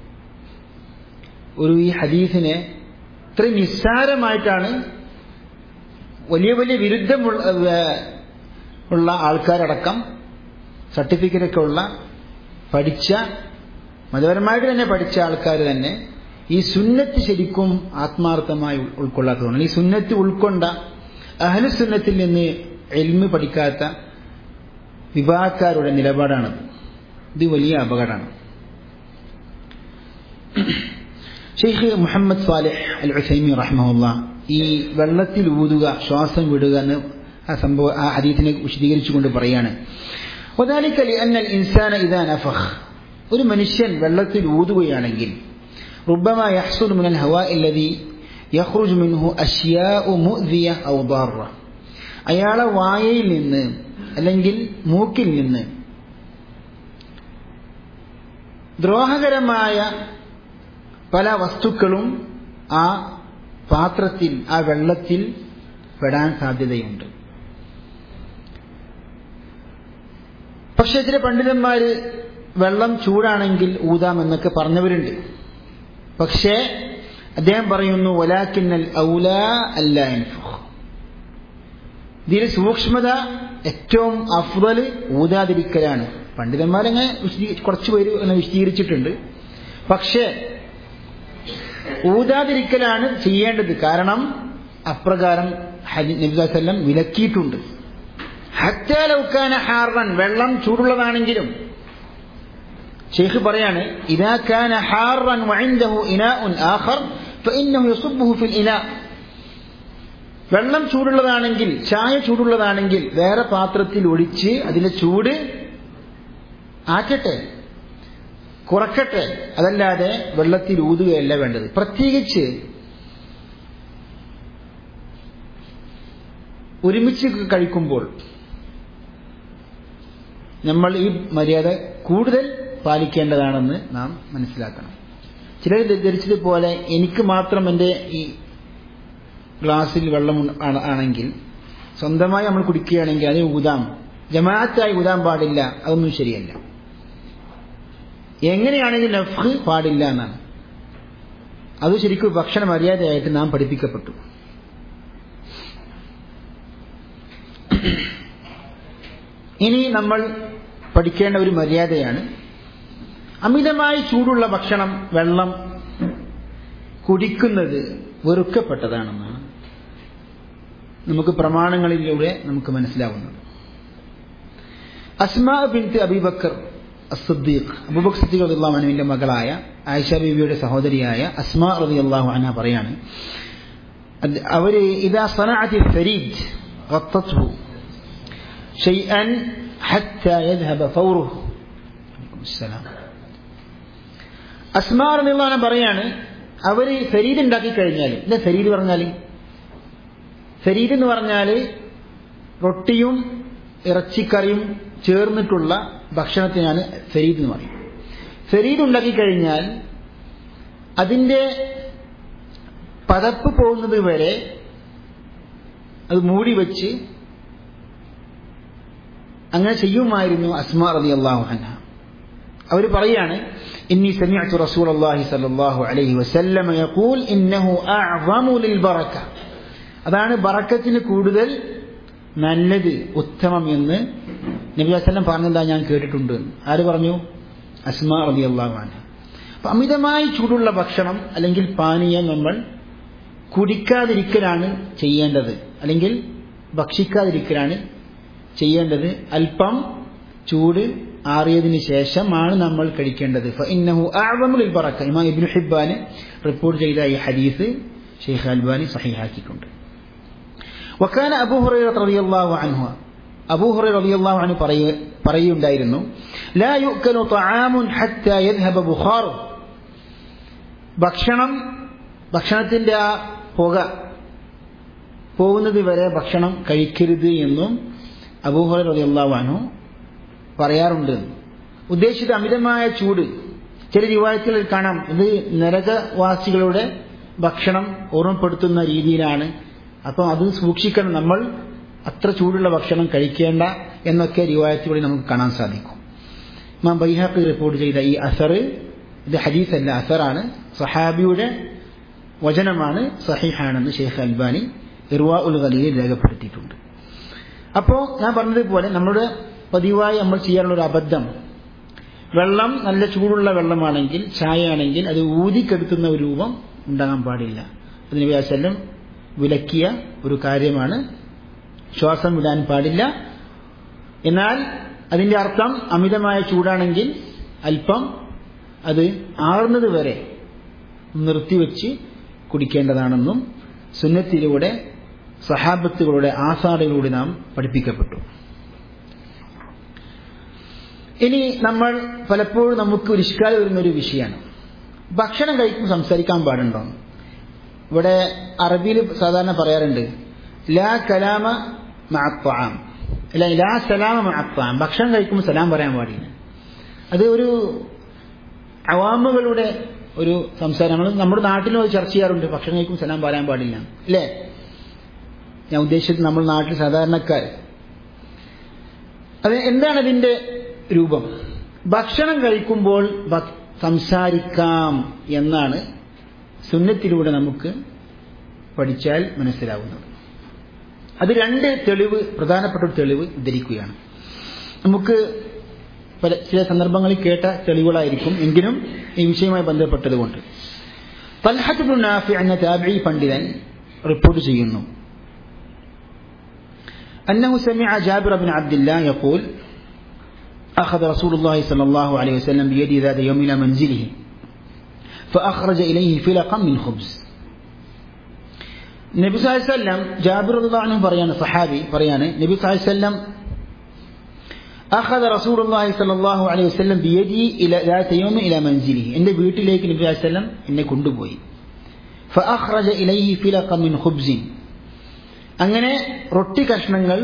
ഒരു ഈ ഹദീസിനെ ഇത്രയും നിസ്സാരമായിട്ടാണ് വലിയ വലിയ വിരുദ്ധമുള്ള ഉള്ള ആൾക്കാരടക്കം സർട്ടിഫിക്കറ്റൊക്കെ ഉള്ള പഠിച്ച മതപരമായിട്ട് തന്നെ പഠിച്ച ആൾക്കാർ തന്നെ ഈ സുന്നത്ത് ശരിക്കും ആത്മാർത്ഥമായി ഉൾക്കൊള്ളാത്തതാണ് ഈ സുന്നത്ത് ഉൾക്കൊണ്ട അഹലുസുന്നത്തിൽ നിന്ന് എൽമ് പഠിക്കാത്ത വിഭാഗക്കാരുടെ നിലപാടാണത് ഇത് വലിയ അപകടമാണ് Sheikh Muhammad Salih al Uthaymeen റഹ്മുല്ല ഈ വെള്ളത്തിൽ ഊതുക ശ്വാസം വിടുക എന്ന് ആ സംഭവം ആ ഹദീസിനെ വിശദീകരിച്ചുകൊണ്ട് പറയാണ് وذلك لأن الإنسان إذا نفخ ഒരു മനുഷ്യൻ വെള്ളത്തിൽ ഊതുകയാണെങ്കിൽ ربما يحصل من الهواء الذي يخرج منه أشياء مؤذية أو ضارة അയാളെ വായയിൽ നിന്ന് അല്ലെങ്കിൽ മൂക്കിൽ നിന്ന് ദ്രോഹകരമായ പല വസ്തുക്കളും ആ പാത്രത്തിൽ ആ വെള്ളത്തിൽ പെടാൻ സാധ്യതയുണ്ട് പക്ഷെ ചില പണ്ഡിതന്മാര് വെള്ളം ചൂടാണെങ്കിൽ ഊതാമെന്നൊക്കെ പറഞ്ഞവരുണ്ട് പക്ഷേ അദ്ദേഹം പറയുന്നു ഒലാക്കിന്നൽ ഔല അല്ല ഇതിൽ സൂക്ഷ്മത ഏറ്റവും അഫ്വൽ ഊതാതിരിക്കലാണ് പണ്ഡിതന്മാരങ്ങനെ കുറച്ചു പേര് വിശദീകരിച്ചിട്ടുണ്ട് പക്ഷേ ഊതാതിരിക്കലാണ് ചെയ്യേണ്ടത് കാരണം അപ്രകാരം നബിസ്വല്ലം വിലക്കിയിട്ടുണ്ട് ഹറ്റാലൗക്കാന ഹാറൻ വെള്ളം ചൂടുള്ളതാണെങ്കിലും ഷെയ്ഖ് പറയാണ് ഇതാ കാന ഹാറൻ വഇൻദഹു ഇനാഉൻ ആഖർ ഫഇന്നഹു യസുബ്ബുഹു ഫിൽ ഇനാ വെള്ളം ചൂടുള്ളതാണെങ്കിൽ ചായ ചൂടുള്ളതാണെങ്കിൽ വേറെ പാത്രത്തിൽ ഒഴിച്ച് അതിന്റെ ചൂട് ആക്കട്ടെ കുറക്കട്ടെ അതല്ലാതെ വെള്ളത്തിൽ ഊതുകയല്ല വേണ്ടത് പ്രത്യേകിച്ച് ഒരുമിച്ച് കഴിക്കുമ്പോൾ നമ്മൾ ഈ മര്യാദ കൂടുതൽ പാലിക്കേണ്ടതാണെന്ന് നാം മനസ്സിലാക്കണം ചിലർ ധരിച്ചതുപോലെ എനിക്ക് മാത്രം എൻ്റെ ഈ ഗ്ലാസ്സിൽ വെള്ളം ആണെങ്കിൽ സ്വന്തമായി നമ്മൾ കുടിക്കുകയാണെങ്കിൽ അതിന് ഊതാം ജമാഅത്തായി ഊതാൻ പാടില്ല അതൊന്നും ശരിയല്ല എങ്ങനെയാണെങ്കിൽ നഫ് പാടില്ല എന്നാണ് അത് ശരിക്കും ഭക്ഷണ മര്യാദയായിട്ട് നാം പഠിപ്പിക്കപ്പെട്ടു ഇനി നമ്മൾ പഠിക്കേണ്ട ഒരു മര്യാദയാണ് അമിതമായി ചൂടുള്ള ഭക്ഷണം വെള്ളം കുടിക്കുന്നത് വെറുക്കപ്പെട്ടതാണെന്നാണ് നമുക്ക് പ്രമാണങ്ങളിലൂടെ നമുക്ക് മനസ്സിലാവുന്നത് അസ്മാ ബിൻത്ത് അബിബക്കർ അസുദ്ദീഖ് അബൂബക്കർ സിദ്ദീഖ് റളിയല്ലാഹു അൻഹുവിന്റെ മകളായ ആയിഷ ബീവിയുടെ സഹോദരിയായ അസ്മാ റളിയല്ലാഹു അൻഹ പറയാണ് അവര് ഇദാ സനഅത്തി ഫരീദ് غطته شيئا حتى يذهب فوره السلام അസ്മാ റളിയല്ലാഹു അൻഹ പറയാണ് അവര് ഫരീദ് ഉണ്ടാക്കി കഴിഞ്ഞാൽ എന്താ ഫരീദ് പറഞ്ഞാൽ ഫരീദ് എന്ന് പറഞ്ഞാൽ റൊട്ടിയും ഇറച്ചിക്കറിയും ചേർന്നിട്ടുള്ള ഭക്ഷണത്തിനാണ് ഫരീദ് എന്ന് പറയും ഫരീദ് ഉണ്ടാക്കി കഴിഞ്ഞാൽ അതിൻ്റെ പതപ്പ് പോകുന്നത് വരെ അത് മൂടി വെച്ച് അങ്ങനെ ചെയ്യുമായിരുന്നു അസ്മാ റതി അള്ളാഹു അൻഹ അവർ പറയാണ് ഇന്നി സമിഅ്തു റസൂലുള്ളാഹി സ്വല്ലല്ലാഹു അലൈഹി വസല്ലമ യഖൂൽ ഇന്നഹു അഅ്വമു ലിൽ ബറക അതാണ് ബറക്കത്തിന് കൂടുതൽ നല്ലത് ഉത്തമം എന്ന് നബി വസ്ലം പറഞ്ഞതാ ഞാൻ കേട്ടിട്ടുണ്ട് ആര് പറഞ്ഞു അസ്മാ റബി അള്ളാഹു അൻഹ അപ്പം അമിതമായി ചൂടുള്ള ഭക്ഷണം അല്ലെങ്കിൽ പാനീയം നമ്മൾ കുടിക്കാതിരിക്കലാണ് ചെയ്യേണ്ടത് അല്ലെങ്കിൽ ഭക്ഷിക്കാതിരിക്കലാണ് ചെയ്യേണ്ടത് അല്പം ചൂട് ആറിയതിന് ശേഷമാണ് നമ്മൾ കഴിക്കേണ്ടത് ഫഇന്നഹു അഅ്വമുൽ ബറക്ക ഇമാം ഇബ്നു ഹിബ്ബാൻ റിപ്പോർട്ട് ചെയ്ത ഈ ഹദീസ് ഷെയ്ഖ് അൽബാനി സഹിഹാക്കിയിട്ടുണ്ട് വക്കാന അബൂ ഹുറൈറ റളിയല്ലാഹു അൻഹു അബൂ ഹുറൈറ റളിയല്ലാഹു അൻഹു പറയുണ്ടായിരുന്നു ലാ യുക്കലു തആമുൻ ഹത്താ യദ്ഹബ ബുഖാറു ഭക്ഷണം ഭക്ഷണത്തിന്റെ ആ പുക പോകുന്നത് വരെ ഭക്ഷണം കഴിക്കരുത് എന്നും അബൂഹുറ റളിയല്ലാഹു അൻഹു പറയാറുണ്ട് ഉദ്ദേശിച്ച അമിതമായ ചൂട് ചില രൂപായത്തിൽ കാണാം ഇത് നരകവാസികളുടെ ഭക്ഷണം ഓർമ്മപ്പെടുത്തുന്ന രീതിയിലാണ് അപ്പം അത് സൂക്ഷിക്കണം നമ്മൾ അത്ര ചൂടുള്ള ഭക്ഷണം കഴിക്കേണ്ട എന്നൊക്കെ രൂപായത്തിലൂടെ നമുക്ക് കാണാൻ സാധിക്കും ഇമാം ബൈഹാഖി റിപ്പോർട്ട് ചെയ്ത ഈ അസർ ഇത് ഹദീസല്ല അസറാണ് സഹാബിയുടെ വചനമാണ് സഹിഹാണെന്ന് ഷെയ്ഖ് അൽബാനി ഇർവാ ഉൽ ഖലീൽ രേഖപ്പെടുത്തിയിട്ടുണ്ട് അപ്പോൾ ഞാൻ പറഞ്ഞതുപോലെ നമ്മുടെ പതിവായി നമ്മൾ ചെയ്യാനുള്ള ഒരു അബദ്ധം വെള്ളം നല്ല ചൂടുള്ള വെള്ളമാണെങ്കിൽ ചായ ആണെങ്കിൽ അത് ഊതിക്കെടുത്തുന്ന ഒരു രൂപം ഉണ്ടാകാൻ പാടില്ല അതിന് വ്യാസല്ലം വിലക്കിയ ഒരു കാര്യമാണ് ശ്വാസം വിടാൻ പാടില്ല എന്നാൽ അതിന്റെ അർത്ഥം അമിതമായ ചൂടാണെങ്കിൽ അല്പം അത് ആറുന്നത് വരെ നിർത്തിവെച്ച് കുടിക്കേണ്ടതാണെന്നും സുന്നത്തിലൂടെ സഹാബത്തുകളുടെ ആസാറുകളിലൂടെ നാം പഠിപ്പിക്കപ്പെട്ടു ഇനി നമ്മൾ പലപ്പോഴും നമുക്ക് ഒരു ഇഷ്കാല വരുന്ന ഒരു വിഷയമാണ് ഭക്ഷണം കഴിക്കുമ്പോൾ സംസാരിക്കാൻ പാടുണ്ടോ ഇവിടെ അറബിയിൽ സാധാരണ പറയാറുണ്ട് ലാ കലാമ മഅത്വാം അല്ല ലാ സലാമ മഅത്വാം ഭക്ഷണം കഴിക്കുമ്പോൾ സലാം പറയാൻ പാടില്ല അത് ഒരു അവാമുകളുടെ ഒരു സംസാരം നമ്മൾ നമ്മുടെ നാട്ടിലും അത് ചർച്ച ചെയ്യാറുണ്ട് ഭക്ഷണം കഴിക്കുമ്പോൾ സലാം പറയാൻ പാടില്ല അല്ലേ ഞാൻ ഉദ്ദേശിച്ചത് നമ്മൾ നാട്ടിൽ സാധാരണക്കാർ അത് എന്താണ് അതിന്റെ രൂപം ഭക്ഷണം കഴിക്കുമ്പോൾ സംസാരിക്കാം എന്നാണ് സുന്നത്തിലൂടെ നമുക്ക് പഠിച്ചാൽ മനസ്സിലാവുന്നത് അത് രണ്ട് തെളിവ് പ്രധാനപ്പെട്ട ഒരു തെളിവ് ധരിക്കുകയാണ് നമുക്ക് പല ചില സന്ദർഭങ്ങളിൽ കേട്ട തെളിവുകളായിരിക്കും എങ്കിലും ഈ വിഷയവുമായി ബന്ധപ്പെട്ടതുകൊണ്ട് തൽഹത്ത് നാഫി എന്ന താബി പണ്ഡിതൻ റിപ്പോർട്ട് ചെയ്യുന്നു أنه سمع جابر بن عبد الله يقول أخذ رسول الله صلى الله عليه وسلم بيدي ذات يوم إلى منزله فأخرج إليه فلقا من خبز നബി സാഹി വല്ലം ജാബിർ അള്ളാഹു പറയാണ് സഹാബി പറയാണ് നബി സാഹി വല്ലം أخذ رسول الله صلى الله عليه وسلم بيدي إلى ذات يوم إلى منزله എൻ്റെ വീട്ടിലേക്ക് നബി സാഹി വല്ലം എന്നെ കൊണ്ടുപോയി فأخرج إليه فلقا من خبز അങ്ങനെ റൊട്ടി കഷ്ണങ്ങൾ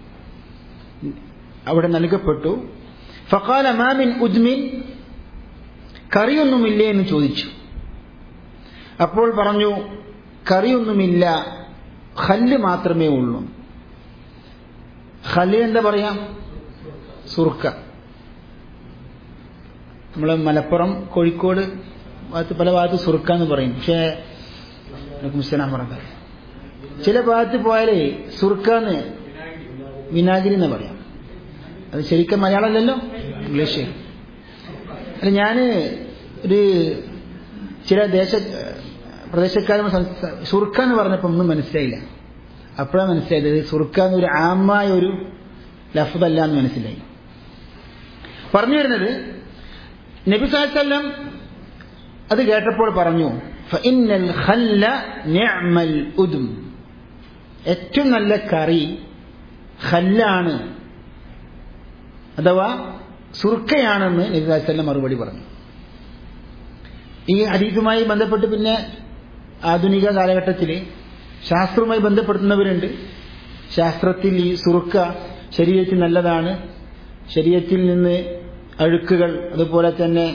അവിടെ നൽകപ്പെട്ടു ഫക്കാല മാമിൻ ഉദ്മിൻ കറിയൊന്നുമില്ലേ എന്ന് ചോദിച്ചു അപ്പോൾ പറഞ്ഞു കറിയൊന്നുമില്ല ഹല്ല് മാത്രമേ ഉള്ളൂ ഹല്ല് എന്താ പറയാ സുർക്ക നമ്മളെ മലപ്പുറം കോഴിക്കോട് ഭാഗത്ത് പല ഭാഗത്ത് സുർക്ക എന്ന് പറയും പക്ഷേ മുസ്ലാം പറഞ്ഞ ചില ഭാഗത്ത് പോയാലേ സുർക്കാന്ന് വിനാഗിരി എന്ന് പറയാം അത് ശരിക്കും മലയാളമല്ലല്ലോ ഇംഗ്ലീഷ് അല്ല ഞാൻ ഒരു ചില ദേശ പ്രദേശക്കാരും സുർക്ക എന്ന് പറഞ്ഞപ്പോൾ ഒന്നും മനസ്സിലായില്ല അപ്പോഴാണ് മനസ്സിലായത് സുർക്ക എന്നൊരു ആമായ ഒരു ലഫ്തല്ല എന്ന് മനസ്സിലായി പറഞ്ഞു വരുന്നത് നബി സാഹസല്ലം അത് കേട്ടപ്പോൾ പറഞ്ഞു ഫഇന്നൽ ഖല്ല നിഅമൽ ഉദും ഏറ്റവും നല്ല കറി ഖല്ലാണ് അഥവാ സുർക്കയാണെന്ന് നബി സാഹസല്ലം മറുപടി പറഞ്ഞു ഈ ഹദീസുമായി ബന്ധപ്പെട്ട് പിന്നെ ആധുനിക കാലഘട്ടത്തിൽ ശാസ്ത്രവുമായി ബന്ധപ്പെടുത്തുന്നവരുണ്ട് ശാസ്ത്രത്തിൽ ഈ സുറുക്ക ശരീരത്തിൽ നല്ലതാണ് ശരീരത്തിൽ നിന്ന് അഴുക്കുകൾ അതുപോലെ തന്നെ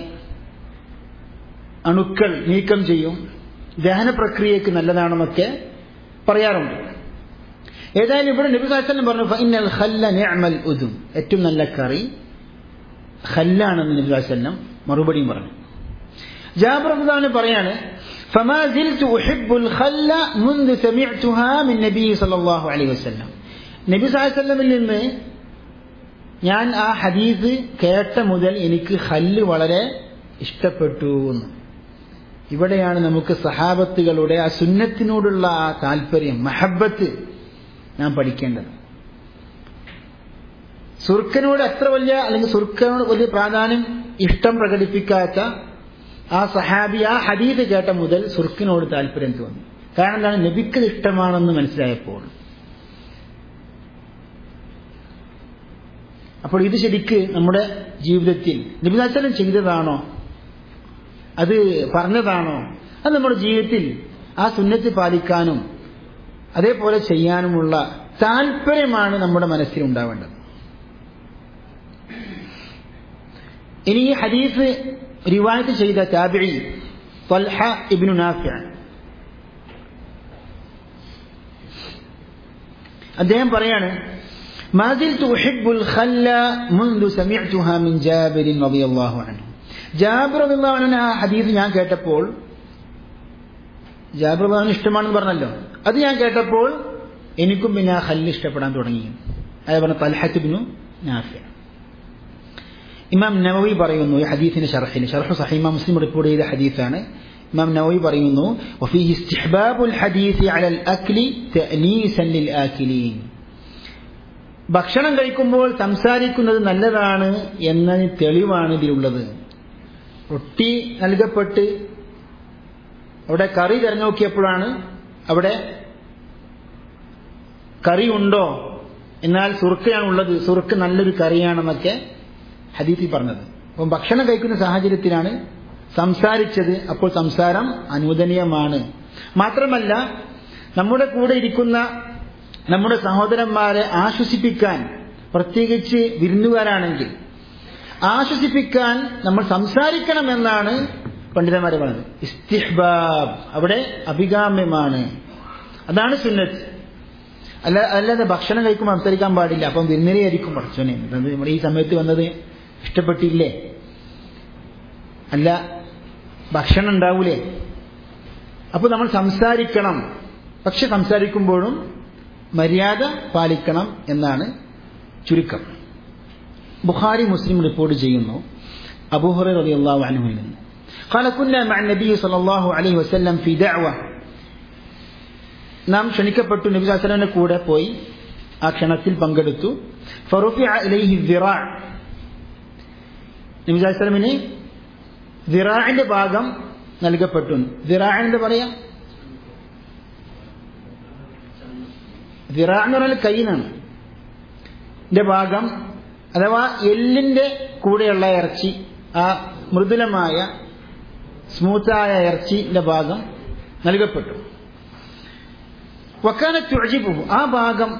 അണുക്കൾ നീക്കം ചെയ്യും ദഹന പ്രക്രിയക്ക് നല്ലതാണെന്നൊക്കെ പറയാറുണ്ട് ഏതായാലും ഇവിടെ നബി സാഹസനം പറഞ്ഞു ഫൈനൽ ഖല്ല നിഅമൽ ഉദും ഏറ്റവും നല്ല കറി ഖല്ലാണെന്ന് നബി സാഹസല്ലം മറുപടിയും പറഞ്ഞു ജാബർ അബ്ദാന് പറയാണ് فما زلت أحب الخل منذ سمعتها من النبي صلى الله عليه وسلم നബി സാഹസല്ലമിൽ നിന്ന് ഞാൻ ആ ഹദീസ് കേട്ട മുതൽ എനിക്ക് ഹല്ല് വളരെ ഇഷ്ടപ്പെട്ടു എന്ന് ഇവിടെയാണ് നമുക്ക് സഹാബത്തുകളുടെ ആ സുന്നത്തിനോടുള്ള ആ താല്പര്യം മഹബത്ത് നാം പഠിക്കേണ്ടത് സുർക്കനോട് എത്ര വലിയ അല്ലെങ്കിൽ സുർക്കനോട് വലിയ പ്രാധാന്യം ഇഷ്ടം പ്രകടിപ്പിക്കാത്ത ആ സഹാബി ആ ഹദീദ് കേട്ട മുതൽ സുർക്കിനോട് താല്പര്യം തോന്നി കാരണം എന്താണ് നബിക്ക് ഇഷ്ടമാണെന്ന് മനസ്സിലായപ്പോൾ അപ്പോൾ ഇത് ശരിക്ക് നമ്മുടെ ജീവിതത്തിൽ നബിദാചാരം ചെയ്തതാണോ അത് പറഞ്ഞതാണോ അത് നമ്മുടെ ജീവിതത്തിൽ ആ സുന്നത്ത് പാലിക്കാനും അതേപോലെ ചെയ്യാനുമുള്ള താല്പര്യമാണ് നമ്മുടെ മനസ്സിൽ ഉണ്ടാവേണ്ടത് ഇനി ഈ ഹദീസ് റിവായത്ത് ചെയ്ത താബിഴി طلحة ابن نافع അദ്ദേഹം പറയാണ് ما زلت أحب الخل منذ سمعتها من جابر رضي الله عنه ജാബിർ റളിയല്ലാഹു അൻഹു ആ ഹദീസ് ഞാൻ കേട്ടപ്പോൾ ജാബിർ റളിയല്ലാഹു ഇഷ്ടമാണെന്ന് പറഞ്ഞല്ലോ അത് ഞാൻ കേട്ടപ്പോൾ എനിക്കും പിന്നെ ആ ഹല്ല് ഇഷ്ടപ്പെടാൻ തുടങ്ങി അതായത് പറഞ്ഞ തൽഹത്തിബിനു നാഫിയ ഇമാം നവവി പറയുന്നു ഈ ഹദീസിന്റെ ഷർഹിൽ ഷർഹു സഹീമ മുസ്ലിം റിപ്പോർട്ട് ചെയ്ത ഹദീസാണ് ഇമാം നവവി പറയുന്നു വഫീഹി ഇസ്തിഹ്ബാബുൽ ഹദീസി അലൽ അക്ലി തഅനീസൻ ലിൽ ആകിലീൻ ഭക്ഷണം കഴിക്കുമ്പോൾ സംസാരിക്കുന്നത് നല്ലതാണ് എന്നതിന് തെളിവാണ് ഇതിലുള്ളത് റൊട്ടി നൽകപ്പെട്ട് അവിടെ കറി തിരഞ്ഞു നോക്കിയപ്പോഴാണ് അവിടെ കറി ഉണ്ടോ എന്നാൽ സുറുക്കയാണ് ഉള്ളത് സുറുക്ക് നല്ലൊരു കറിയാണെന്നൊക്കെ ഹദീസിൽ പറഞ്ഞത് അപ്പം ഭക്ഷണം കഴിക്കുന്ന സാഹചര്യത്തിലാണ് സംസാരിച്ചത് അപ്പോൾ സംസാരം അനുവദനീയമാണ് മാത്രമല്ല നമ്മുടെ കൂടെ ഇരിക്കുന്ന നമ്മുടെ സഹോദരന്മാരെ ആശ്വസിപ്പിക്കാൻ പ്രത്യേകിച്ച് വിരുന്നുകാരാണെങ്കിൽ ആശ്വസിപ്പിക്കാൻ നമ്മൾ സംസാരിക്കണമെന്നാണ് പണ്ഡിതന്മാരെ പറഞ്ഞത് ഇസ്തിഹ്ബാബ് അവിടെ അഭികാമ്യമാണ് അതാണ് സുന്നത്ത് അല്ല അല്ലാതെ ഭക്ഷണം കഴിക്കുമ്പോൾ സംസാരിക്കാൻ പാടില്ല അപ്പം വിരുന്നരിയായിരിക്കും പഠിച്ചോനെ അത് നമ്മുടെ ഈ സമയത്ത് വന്നത് ഇഷ്ടപ്പെട്ടില്ലേ അല്ല ഭക്ഷണം ഉണ്ടാവൂലേ അപ്പോൾ നമ്മൾ സംസാരിക്കണം പക്ഷെ സംസാരിക്കുമ്പോഴും മര്യാദ പാലിക്കണം എന്നാണ് ചുരുക്കം ബുഖാരി മുസ്ലിം റിപ്പോർട്ട് ചെയ്യുന്നു അബൂഹുറ റളിയല്ലാഹു അൻഹുവിൽ നിന്ന് قال كنا مع النبي صلى الله عليه وسلم في دعوة നാം ക്ഷണിക്കപ്പെട്ടു നബി സാസലിന്റെ കൂടെ പോയി ആ ക്ഷണത്തിൽ പങ്കെടുത്തു ഫറുഫിഅ ഇലൈഹി ദിറാ നബി സാസലമിന് ദിറാഇന്റെ ഭാഗം നൽകപ്പെട്ടു ദിറാ എന്ന് പറയാം ദിറാ എന്ന് പറഞ്ഞാൽ കൈനാണ് ന്റെ ഭാഗം അഥവാ എല്ലിന്റെ കൂടെയുള്ള ഇറച്ചി ആ മൃദുലമായ സ്മൂത്തായ ഇറച്ചിന്റെ ഭാഗം നൽകപ്പെട്ടു വക്കാനത്ത് അജിബു ആ ഭാഗം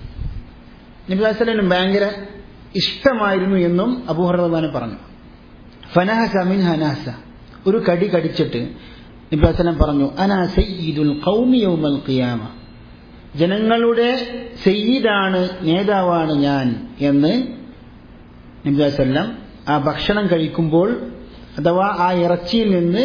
നബിസ്വലിനും ഭയങ്കര ഇഷ്ടമായിരുന്നു എന്നും അബൂഹർദാനം പറഞ്ഞു ഫനഹസ മിൻ ഹനാസ ഒരു കടി കടിച്ചിട്ട് നബിസ്വലം പറഞ്ഞു അനാ സയ്യിദുൽ ഖൗമി യൗമൽ ഖിയാമ ജനങ്ങളുടെ സയ്യിദാണ് നേതാവാണ് ഞാൻ എന്ന് നബിസ്വല്ലം ആ ഭക്ഷണം കഴിക്കുമ്പോൾ അഥവാ ആ ഇറച്ചിയിൽ നിന്ന്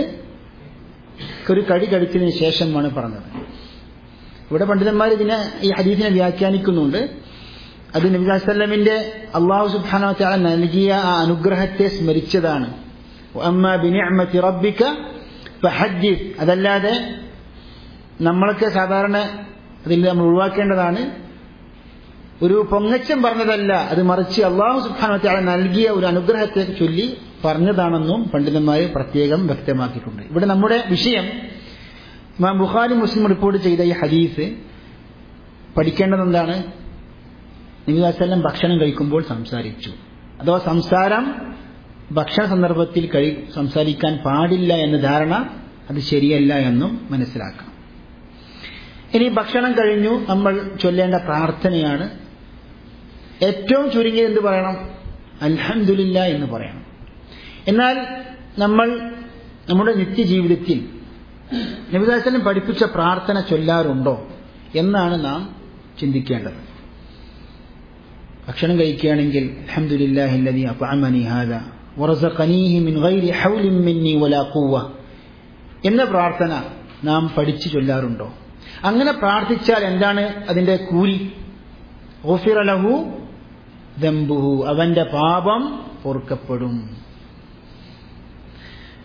ഒരു കടി കടിച്ചതിന് ശേഷമാണ് പറഞ്ഞത് ഇവിടെ പണ്ഡിതന്മാർ ഇതിനെ ഈ ഹദീസിനെ വ്യാഖ്യാനിക്കുന്നുണ്ട് അത് നബിസ്വല്ലമിന്റെ അള്ളാഹു സുബാന ചാല നൽകിയ ആ അനുഗ്രഹത്തെ സ്മരിച്ചതാണ് അമ്മ ബിനിഅമത്തി റബ്ബിക ഫഹദ്ദിസ് അതല്ലാതെ നമ്മളൊക്കെ സാധാരണ അതിൽ നമ്മൾ ഒഴിവാക്കേണ്ടതാണ് ഒരു പൊങ്ങച്ചം പറഞ്ഞതല്ല അത് മറിച്ച് അള്ളാഹു സുബാന ചാല നൽകിയ ഒരു അനുഗ്രഹത്തെ ചൊല്ലി പറഞ്ഞതാണെന്നും പണ്ഡിതന്മാർ പ്രത്യേകം വ്യക്തമാക്കിയിട്ടുണ്ട് ഇവിടെ നമ്മുടെ വിഷയം ഇമാം ബുഖാരി മുസ്ലിം റിപ്പോർട്ട് ചെയ്ത ഈ ഹദീസ് പഠിക്കേണ്ടത് എന്താണ് നബിസ്വല്ലം ഭക്ഷണം കഴിക്കുമ്പോൾ സംസാരിച്ചു അഥവാ സംസാരം ഭക്ഷണ സന്ദർഭത്തിൽ കഴി സംസാരിക്കാൻ പാടില്ല എന്ന ധാരണ അത് ശരിയല്ല എന്നും മനസ്സിലാക്കണം ഇനി ഭക്ഷണം കഴിഞ്ഞു നമ്മൾ ചൊല്ലേണ്ട പ്രാർത്ഥനയാണ് ഏറ്റവും ചുരുങ്ങിയത് എന്ത് പറയണം അൽഹന്ദില്ല എന്ന് പറയണം എന്നാൽ നമ്മൾ നമ്മുടെ നിത്യജീവിതത്തിൽ നബിദാസനം പഠിപ്പിച്ച പ്രാർത്ഥന ചൊല്ലാറുണ്ടോ എന്നാണ് നാം ചിന്തിക്കേണ്ടത് ഭക്ഷണം കഴിക്കുകയാണെങ്കിൽ അൽഹംദുലില്ലാഹില്ലദി അത്അമനി ഹാദ വറസഖനീഹി മിൻ ഗൈരി ഹൗലിൻ മിന്നി വലാ ഖുവ്വ എന്ന പ്രാർത്ഥന നാം പഠിച്ചു ചൊല്ലാറുണ്ടോ അങ്ങനെ പ്രാർത്ഥിച്ചാൽ എന്താണ് അതിന്റെ കൂലി ഗുഫിറ ലഹു ദംബുഹു അവന്റെ പാപം പൊറുക്കപ്പെടും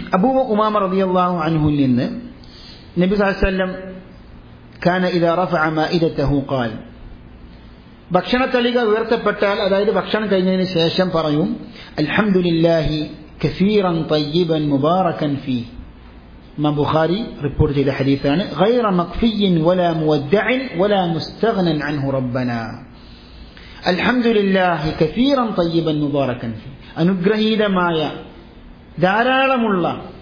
അബൂ ഉമാമ റളിയല്ലാഹു അൻഹുൽ നിന്ന് നബി സല്ലല്ലാഹു അലൈഹി വസല്ലം കാന ഇദാ റഫഅ മാഇദതഹു ഖാൽ ഭക്ഷണത്തളിക ഉയർത്തപ്പെട്ടാൽ അതായത് ഭക്ഷണം കഴിഞ്ഞതിന് ശേഷം പറയും അൽഹംദുലില്ലാഹി കസീറൻ തയ്യിബൻ മുബാറകൻ ഫീ ഇമാം ബുഖാരി റിപ്പോർട്ട് ചെയ്ത ഹദീസാണ് غير مكفي ولا مودع ولا مستغنى عنه ربنا الحمد لله كثيرا طيبا مباركا فيه അനുഗ്രഹീതമായ ധാരാളമുള്ള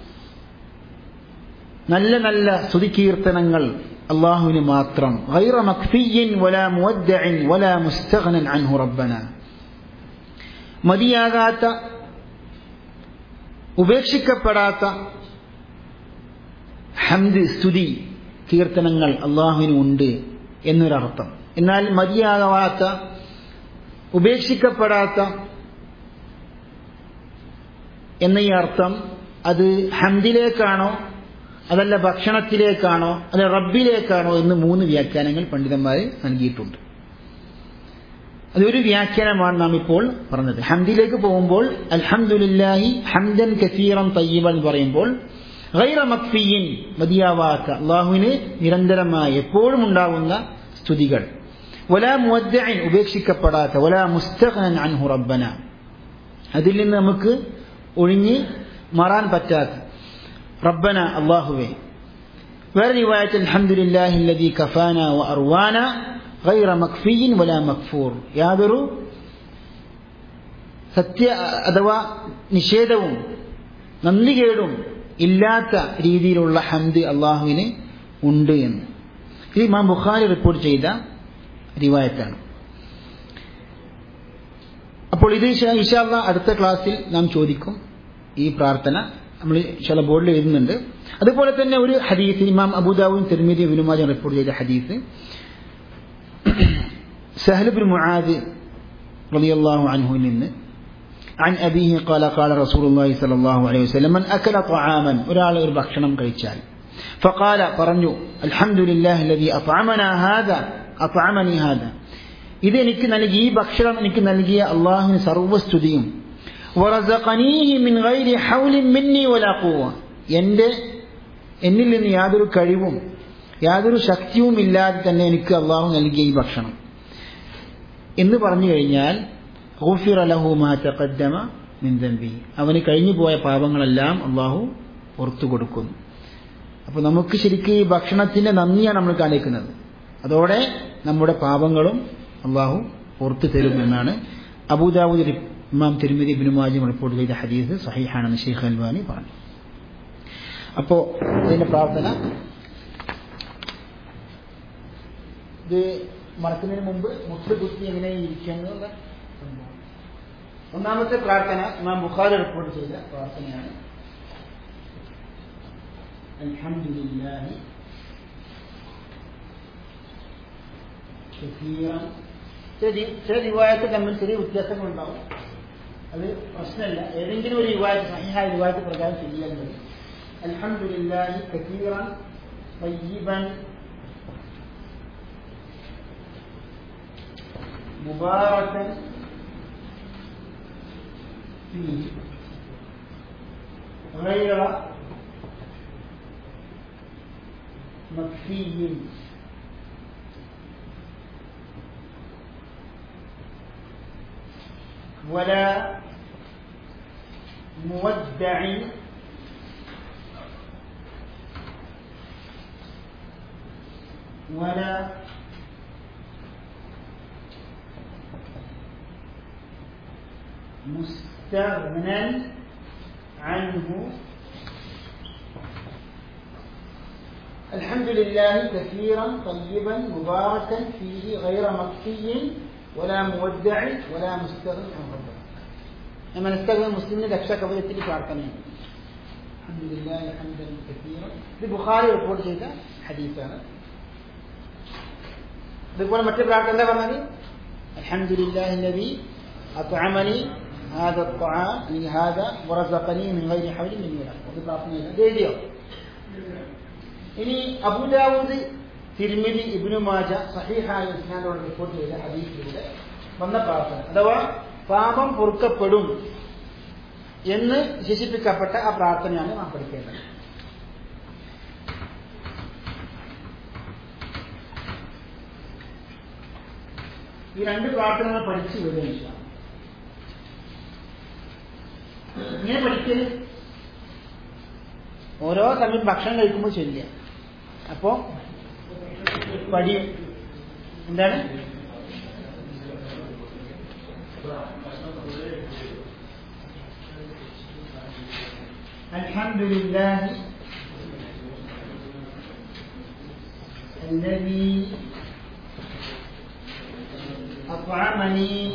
നല്ല നല്ല സ്തുതികീർത്തനങ്ങൾ അള്ളാഹുവിന് മാത്രം غير مكفي ولا مودع ولا مستغنى عنه ربنا മതിയാകാത്ത ഉപേക്ഷിക്കപ്പെടാത്ത ഹംദ് സ്തുതി കീർത്തനങ്ങൾ അള്ളാഹുവിന് ഉണ്ട് എന്നൊരർത്ഥം എന്നാൽ മതിയാകാത്ത ഉപേക്ഷിക്കപ്പെടാത്ത എന്ന ഈ അർത്ഥം അത് ഹംദിലേക്കാണോ അതല്ല ഭക്ഷണത്തിലേക്കാണോ അല്ല റബ്ബിലേക്കാണോ എന്ന് മൂന്ന് വ്യാഖ്യാനങ്ങൾ പണ്ഡിതന്മാർ നൽകിയിട്ടുണ്ട് അതൊരു വ്യാഖ്യാനമാണ് നാം ഇപ്പോൾ പറഞ്ഞത് ഹംദിലേക്ക് പോകുമ്പോൾ അൽഹംദുലില്ലാഹി ഹംദൻ കസീറൻ തയ്യബ എന്ന് പറയുമ്പോൾ ഗൈറ മക്ഫിയിൻ മതിയാവാത്ത അള്ളാഹുവിന് നിരന്തരമായി എപ്പോഴും ഉണ്ടാകുന്ന സ്തുതികൾ വലാ മുവദ്ദഇൻ ഉപേക്ഷിക്കപ്പെടാത്ത വലാ മുസ്തഖനൻ അൻഹു റബ്ബന അതിൽ നിന്ന് നമുക്ക് ഒഴിഞ്ഞ് മാറാൻ പറ്റാത്ത റബ്ബന അള്ളാഹുവേ വേറെ റിവായത്ത് അൽഹംദുലില്ലാഹി അല്ലദീ കഫാന വ അർവാന ഗൈറ മക്ഫിയിൻ വലാ മക്ഫൂർ യാതൊരു സത്യ അഥവാ നിഷേധവും നന്ദികേടും ഇല്ലാത്ത രീതിയിലുള്ള ഹംദ് അള്ളാഹുവിന് ഉണ്ട് എന്ന് ഇത് ഇമാം ബുഖാരി റിപ്പോർട്ട് ചെയ്ത റിവായത്താണ് അപ്പോൾ ഇത് ഇഷാല്ല അടുത്ത ക്ലാസ്സിൽ നാം ചോദിക്കും ഈ പ്രാർത്ഥന നമ്മൾ ചില ബോർഡിൽ എഴുതുന്നുണ്ട് അതുപോലെ തന്നെ ഒരു ഹദീസ് ഇമാം അബൂദാവും തിരുമതി വിനുമാജൻ റിപ്പോർട്ട് ചെയ്ത ഹദീസ് സഹലുബിൻ മുആദ് റളിയല്ലാഹു അൻഹുവിൽ നിന്ന് عن أبيه قال قال رسول الله صلى الله عليه وسلم من أكل طعاما ഒരാൾ ഒരു ഭക്ഷണം കഴിച്ചാൽ فقال പറഞ്ഞു الحمد لله الذي أطعمنا هذا أطعمني هذا ഇത് എനിക്ക് നൽകി ഈ ഭക്ഷണം എനിക്ക് നൽകിയ അള്ളാഹുവിന് സർവസ്തുതിയും വറസഖനീഹി മിൻ ഗൈരി ഹൗലിൻ മിന്നി വലാ ഖുവ എൻ്റെ എന്നിൽ നിന്ന് യാതൊരു കഴിവും യാതൊരു ശക്തിയും ഇല്ലാതെ തന്നെ എനിക്ക് അള്ളാഹു നൽകിയ ഈ ഭക്ഷണം എന്ന് പറഞ്ഞു കഴിഞ്ഞാൽ ഗുഫിറ ലഹു മാ തഖദ്ദമ മിൻ ദംബി അവന് കഴിഞ്ഞു പോയ പാപങ്ങളെല്ലാം അള്ളാഹു പുറത്തു കൊടുക്കുന്നു അപ്പോൾ നമുക്ക് ശരിക്കും ഈ ഭക്ഷണത്തിന്റെ നന്ദിയാണ് നമ്മൾ കാണിക്കുന്നത് അതോടെ നമ്മുടെ പാപങ്ങളും അള്ളാഹു പുറത്തു തരും എന്നാണ് അബൂദാവൂദ് ഇമാം തിരുമതി ഇബ്നു മാജിം റിപ്പോർട്ട് ചെയ്ത ഹദീസ് സഹീഹാണെന്ന് ഷെയ്ഖ് അൽവാനി പറഞ്ഞു അപ്പോൾ ഇതിന്റെ പ്രാർത്ഥന ഇത് മറക്കുന്നതിന് മുമ്പ് മുട്ട് കുത്തി എങ്ങനെ ഇരിക്കുന്നത് ഒന്നാമത്തെ പ്രാർത്ഥന ഇമാം ബുഖാരി റിപ്പോർട്ട് ചെയ്ത പ്രാർത്ഥനയാണ് അൽഹംദുലില്ലാഹി كثيرا ചില റിവായത്ത് തമ്മിൽ ചെറിയ വ്യത്യാസങ്ങളുണ്ടാവും അത് പ്രശ്നമല്ല ഏതെങ്കിലും ഒരു റിവായത്ത് സഹിഹായ റിവായത്ത് പ്രകാരം ശരിയാൽ മതി അൽഹംദുലില്ലാഹി കസീറൻ طيبا مباركا فيه غير مكفي ولا مودع ولا مستغنى عنه الحمد لله كثيرا طيبا مباركا فيه غير مكفي ولا مودع ولا مستغنى عن ربنا لما نستغنى المسلمين رക്ഷാ കവചത്തിൽ പ്രാർത്ഥനയാണ് الحمد لله حمدا كثيرا ഇത് ബുഖാരി റിപ്പോർട്ട് ചെയ്ത ഹദീസാണ് ഇതുപോലെ മറ്റു പ്രാർത്ഥന എന്താ പറഞ്ഞത് الحمد لله الذي أطعمني هذا الطعام يعني هذا ورزقني من غير حول مني ولا قوة പ്രാർത്ഥന എഴുതിയോ ഇനി അബൂദാവൂദ് തിരുമിതി ഇബ്നു മാജ സഹീഹായ ഇസ്ലാനോട് റിപ്പോർട്ട് ചെയ്ത ഹദീസിലൂടെ വന്ന പ്രാർത്ഥന അഥവാ പാപം പൊറുക്കപ്പെടും എന്ന് വിശേഷിപ്പിക്കപ്പെട്ട ആ പ്രാർത്ഥനയാണ് നാം പഠിക്കേണ്ടത് ഈ രണ്ട് പ്രാർത്ഥനകൾ പഠിച്ചു വിടുക ഇങ്ങനെ പഠിക്കല് ഓരോ സമയം ഭക്ഷണം കഴിക്കുമ്പോൾ ചൊല്ലുക അപ്പോ പഠിയും എന്താണ് الحمد لله الذي أطعمني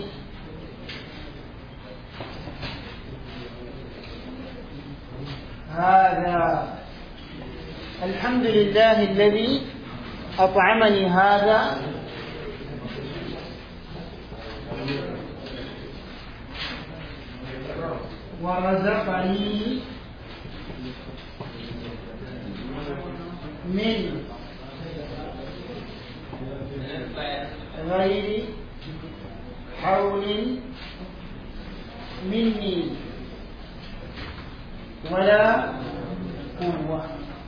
هذا الحمد لله الذي أطعمني هذا ورزقني من غير حول مني ولا قوة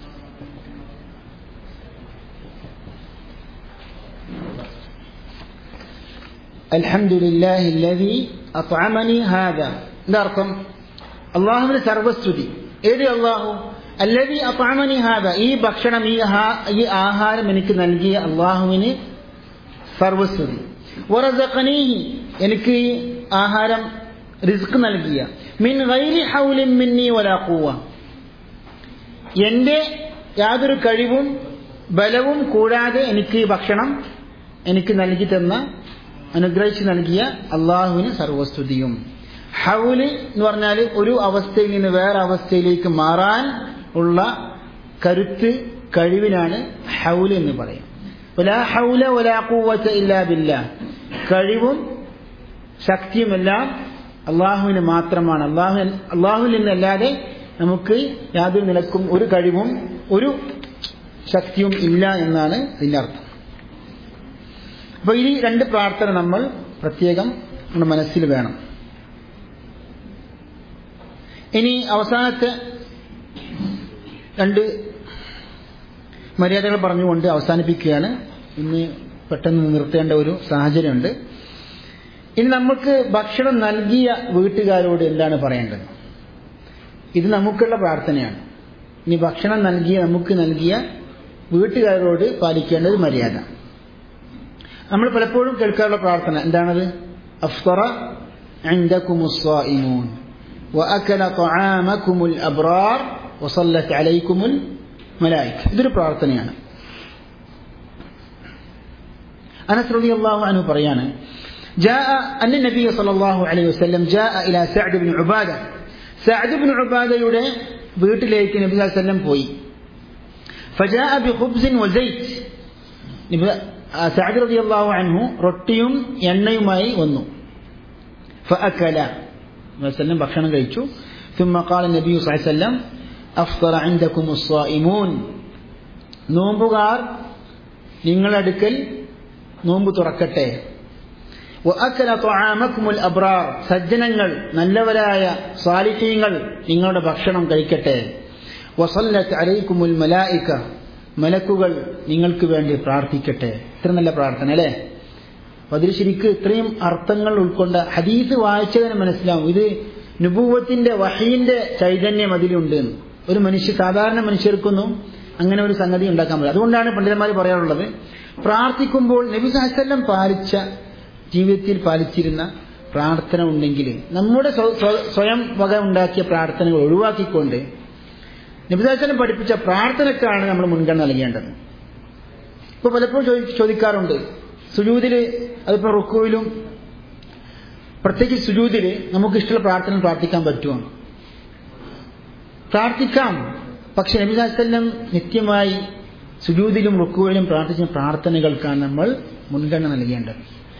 الحمد لله الذي أطعمني هذا ഇതർത്ഥം അള്ളാഹുവിന് സർവസ്തുതി ഏത് അള്ളാഹു അല്ലതി അപ്പാമനി ഹാദ ഈ ഭക്ഷണം ഈ ഈ ആഹാരം എനിക്ക് നൽകിയ അള്ളാഹുവിന് സർവസ്തുതി വറസഖനീഹി എനിക്ക് ഈ ആഹാരം റിസ്ക് നൽകിയ മിൻ ഗൈരി ഹൗലിൻ മിന്നി വലാ ഖുവ എന്റെ യാതൊരു കഴിവും ബലവും കൂടാതെ എനിക്ക് ഈ ഭക്ഷണം എനിക്ക് നൽകി തന്ന അനുഗ്രഹിച്ച് നൽകിയ അള്ളാഹുവിന് സർവസ്തുതിയും ഹൗല് എന്ന് പറഞ്ഞാൽ ഒരു അവസ്ഥയിൽ നിന്ന് വേറെ അവസ്ഥയിലേക്ക് മാറാൻ ഉള്ള കരുത്ത് കഴിവിനാണ് ഹൗല് എന്ന് പറയും ഒലാ ഹൗല ഒലാ കൂവച്ച ഇല്ലാ ബില്ല കഴിവും ശക്തിയുമെല്ലാം അള്ളാഹുവിന് മാത്രമാണ് അള്ളാഹു അള്ളാഹുവിൽ നിന്നല്ലാതെ നമുക്ക് യാതൊരു നിലക്കും ഒരു കഴിവും ഒരു ശക്തിയും ഇല്ല എന്നാണ് ഇതിന്റെ അർത്ഥം അപ്പൊ ഈ രണ്ട് പ്രാർത്ഥന നമ്മൾ പ്രത്യേകം നമ്മുടെ മനസ്സിൽ വേണം ഇനി അവസാനത്തെ രണ്ട് മര്യാദകൾ പറഞ്ഞുകൊണ്ട് അവസാനിപ്പിക്കുകയാണ് ഇന്ന് പെട്ടെന്ന് നിർത്തേണ്ട ഒരു സാഹചര്യമുണ്ട് ഇനി നമുക്ക് ഭക്ഷണം നൽകിയ വീട്ടുകാരോട് എന്താണ് പറയേണ്ടത് ഇത് നമുക്കുള്ള പ്രാർത്ഥനയാണ് ഇനി ഭക്ഷണം നൽകിയ നമുക്ക് നൽകിയ വീട്ടുകാരോട് പാലിക്കേണ്ട ഒരു മര്യാദ നമ്മൾ പലപ്പോഴും കേൾക്കാറുള്ള പ്രാർത്ഥന എന്താണത് അഫ്തറ عندكم الصائمون وأكل طعامكم الأبرار وصلت عليكم الملائكة ഇതൊരു പ്രാർത്ഥനയാണ് أنس رضي الله عنه പറയാണ് جاء أن النبي صلى الله عليه وسلم جاء إلى سعد بن عبادة سعد بن عبادة യുടെ വീട്ടിലേക്ക് നബി صلى الله عليه وسلم പോയി فجاء بخبز وزيت സഅദ് റളിയല്ലാഹു അൻഹു റൊട്ടിയും എണ്ണയുമായി വന്നു فأكل വസല്ലം ഭക്ഷണം കഴിച്ചു ثم قال النبي صلى الله عليه وسلم أفطر عندكم الصائمون നോമ്പുകാർ നിങ്ങളടുക്കൽ നോമ്പ് തുറക്കട്ടെ وأكل طعامكم الأبرار സജ്ജനങ്ങൾ നല്ലവരായ സാലിഹീങ്ങൾ നിങ്ങളുടെ ഭക്ഷണം കഴിക്കട്ടെ وصلت عليكم الملائكة മലക്കുകൾ നിങ്ങൾക്ക് വേണ്ടി പ്രാർത്ഥിക്കട്ടെ ഇത്ര നല്ല പ്രാർത്ഥന അല്ലേ അപ്പൊ അതിൽ ശരിക്ക് ഇത്രയും അർത്ഥങ്ങൾ ഉൾക്കൊണ്ട ഹദീസ് വായിച്ചതിന് മനസ്സിലാവും ഇത് നുപൂവത്തിന്റെ വഹീന്റെ ചൈതന്യം അതിലുണ്ട് ഒരു മനുഷ്യ സാധാരണ മനുഷ്യർക്കൊന്നും അങ്ങനെ ഒരു സംഗതി ഉണ്ടാക്കാൻ പറ്റില്ല അതുകൊണ്ടാണ് പണ്ഡിതന്മാർ പറയാറുള്ളത് പ്രാർത്ഥിക്കുമ്പോൾ നബി സാഹസ്വല്ലം പാലിച്ച ജീവിതത്തിൽ പാലിച്ചിരുന്ന പ്രാർത്ഥന ഉണ്ടെങ്കിൽ നമ്മുടെ സ്വയം വക ഉണ്ടാക്കിയ പ്രാർത്ഥനകൾ ഒഴിവാക്കിക്കൊണ്ട് നബിദാസനം പഠിപ്പിച്ച പ്രാർത്ഥനക്കാണ് നമ്മൾ മുൻഗണന നൽകേണ്ടത് ഇപ്പൊ പലപ്പോഴും ചോദിക്കാറുണ്ട് സുജൂതില് അതിപ്പോ റുക്കുവിലും പ്രത്യേകിച്ച് സുജൂതില് നമുക്ക് ഇഷ്ടമുള്ള പ്രാർത്ഥന പ്രാർത്ഥിക്കാൻ പറ്റുമോ പ്രാർത്ഥിക്കാം പക്ഷെ നബിദാസല്ലം നിത്യമായി സുജൂതിലും റുക്കുവിലും പ്രാർത്ഥിച്ച പ്രാർത്ഥനകൾക്കാണ് നമ്മൾ മുൻഗണന നൽകേണ്ടത്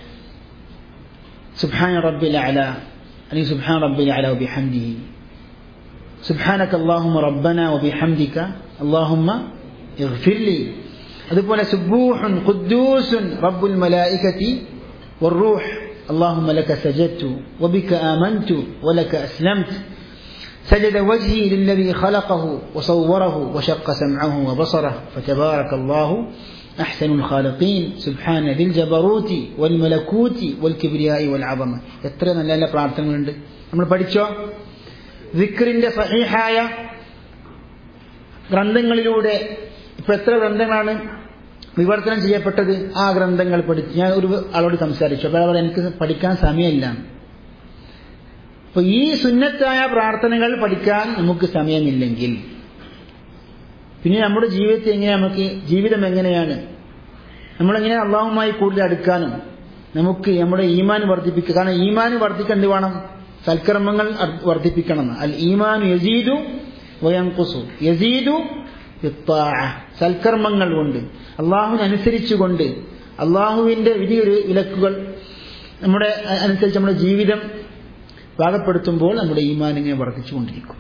സുബ്ഹാന റബ്ബിൽ അല അല്ലെങ്കിൽ സുബ്ഹാൻ റബ്ബിൽ അല ബിഹംദിഹി سبحانك اللهم ربنا وبحمدك اللهم اغفر لي അതുപോലെ സുബൂഹുൻ ഖുദ്ദൂസുൻ റബ്ബുൽ മലായികത്തി والروح اللهم لك سجدت وبك آمنت ولك أسلمت سجد وجهي للذي خلقه وصوره وشق سمعه وبصره فتبارك الله أحسن الخالقين سبحان ذي الجبروت والملكوت والكبرياء والعظمة എത്ര നല്ല നല്ല പ്രാർത്ഥനകളുണ്ട് നമ്മൾ പഠിച്ചോ വിക്രിന്റെ സഹീഹായ ഗ്രന്ഥങ്ങളിലൂടെ ഇപ്പൊ എത്ര ഗ്രന്ഥങ്ങളാണ് വിവർത്തനം ചെയ്യപ്പെട്ടത് ആ ഗ്രന്ഥങ്ങൾ പഠിച്ച് ഞാൻ ഒരു ആളോട് സംസാരിച്ചു അപ്പോൾ അവർ എനിക്ക് പഠിക്കാൻ സമയമില്ല അപ്പൊ ഈ സുന്നത്തായ പ്രാർത്ഥനകൾ പഠിക്കാൻ നമുക്ക് സമയമില്ലെങ്കിൽ പിന്നെ നമ്മുടെ ജീവിതത്തെ എങ്ങനെ നമുക്ക് ജീവിതം എങ്ങനെയാണ് നമ്മളെങ്ങനെ അള്ളാഹുമായി കൂടുതൽ അടുക്കാനും നമുക്ക് നമ്മുടെ ഈമാൻ വർദ്ധിപ്പിക്കുക കാരണം ഈമാൻ വർദ്ധിക്കാൻ എന്ത് വേണം സൽക്കർമ്മങ്ങൾ വർദ്ധിപ്പിക്കണം അൽ ഈമാൻ യസീദു വയങ്കുസു യസീദു സൽക്കർമ്മങ്ങൾ കൊണ്ട് അള്ളാഹുവിനനുസരിച്ചുകൊണ്ട് അള്ളാഹുവിന്റെ വിധിയൊരു വിലക്കുകൾ നമ്മുടെ അനുസരിച്ച് നമ്മുടെ ജീവിതം പാകപ്പെടുത്തുമ്പോൾ നമ്മുടെ ഈമാൻ ഇങ്ങനെ വർദ്ധിച്ചുകൊണ്ടിരിക്കും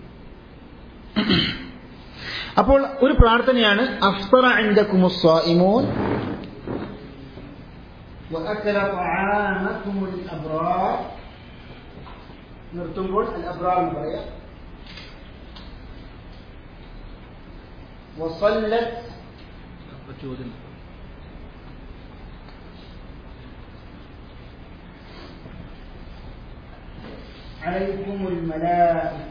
അപ്പോൾ ഒരു പ്രാർത്ഥനയാണ് അഫ്തറ ഇൻദകുമുസ്സായിമൂൻ وأكل طعامكم الأبرار നിർത്തുമ്പോൾ അൽ അബ്രാർ എന്ന് പറയാം وصلت عليكم الملائكة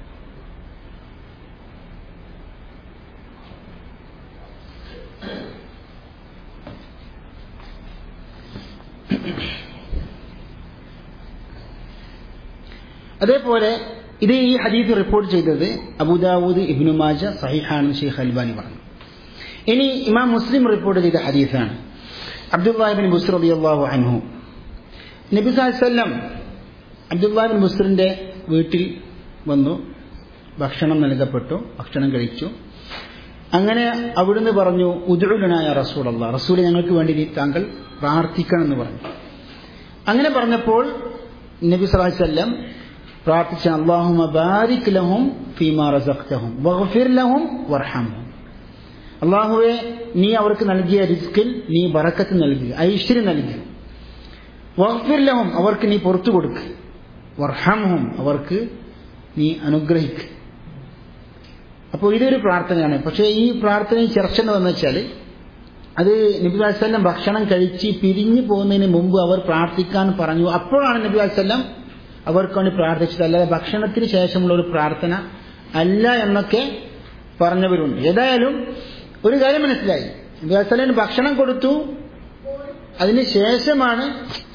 അതേപോലെ ഇത് ഈ ഹദീസ് റിപ്പോർട്ട് ചെയ്തത് അബുദാവൂദ് ഇബ്നു മാജ സഹിഹാണെന്ന് ഷെയ്ഖ് അൽബാനി പറഞ്ഞു ഇനി ഇമാം മുസ്ലിം റിപ്പോർട്ട് ചെയ്ത ഹദീസാണ് അബ്ദുല്ലാഹിബിൻ ബുസ്ർ റളിയല്ലാഹു അൻഹു നബി സാഹസല്ലം അബ്ദുല്ലാഹിബിൻ ബുസ്റിന്റെ വീട്ടിൽ വന്നു ഭക്ഷണം നൽകപ്പെട്ടു ഭക്ഷണം കഴിച്ചു അങ്ങനെ അവിടുന്ന് പറഞ്ഞു ഉദുലനായ റസൂൽ അള്ളാഹ് റസൂൽ ഞങ്ങൾക്ക് വേണ്ടി താങ്കൾ പ്രാർത്ഥിക്കണം എന്ന് പറഞ്ഞു അങ്ങനെ പറഞ്ഞപ്പോൾ നബി സല്ലാഹു പ്രാർത്ഥിച്ച അള്ളാഹുമ ബാരിക് ലഹും ഫീമാ റസഖ്തഹും വഗ്ഫിർ ലഹും വർഹംഹും അള്ളാഹുവെ നീ അവർക്ക് നൽകിയ റിസ്കിൽ നീ ബറക്കത്ത് നൽകി ഐശ്വര്യം നൽകി വഗ്ഫിർ ലഹും അവർക്ക് നീ പുറത്തു കൊടുക്ക് വർഹംഹും അവർക്ക് നീ അനുഗ്രഹിക്ക് അപ്പോൾ ഇതൊരു പ്രാർത്ഥനയാണ് പക്ഷേ ഈ പ്രാർത്ഥനയിൽ ചർച്ച എന്ന് വെച്ചാൽ അത് നബി അലൈവല്ലം ഭക്ഷണം കഴിച്ച് പിരിഞ്ഞു പോകുന്നതിന് മുമ്പ് അവർ പ്രാർത്ഥിക്കാൻ പറഞ്ഞു അപ്പോഴാണ് നബി അലൈവല്ലം അവർക്ക് വേണ്ടി പ്രാർത്ഥിച്ചത് അല്ലാതെ ഭക്ഷണത്തിന് ശേഷമുള്ള ഒരു പ്രാർത്ഥന അല്ല എന്നൊക്കെ പറഞ്ഞവരുണ്ട് ഏതായാലും ഒരു കാര്യം മനസ്സിലായി നബി അലൈവല്ലം ഭക്ഷണം കൊടുത്തു അതിന് ശേഷമാണ്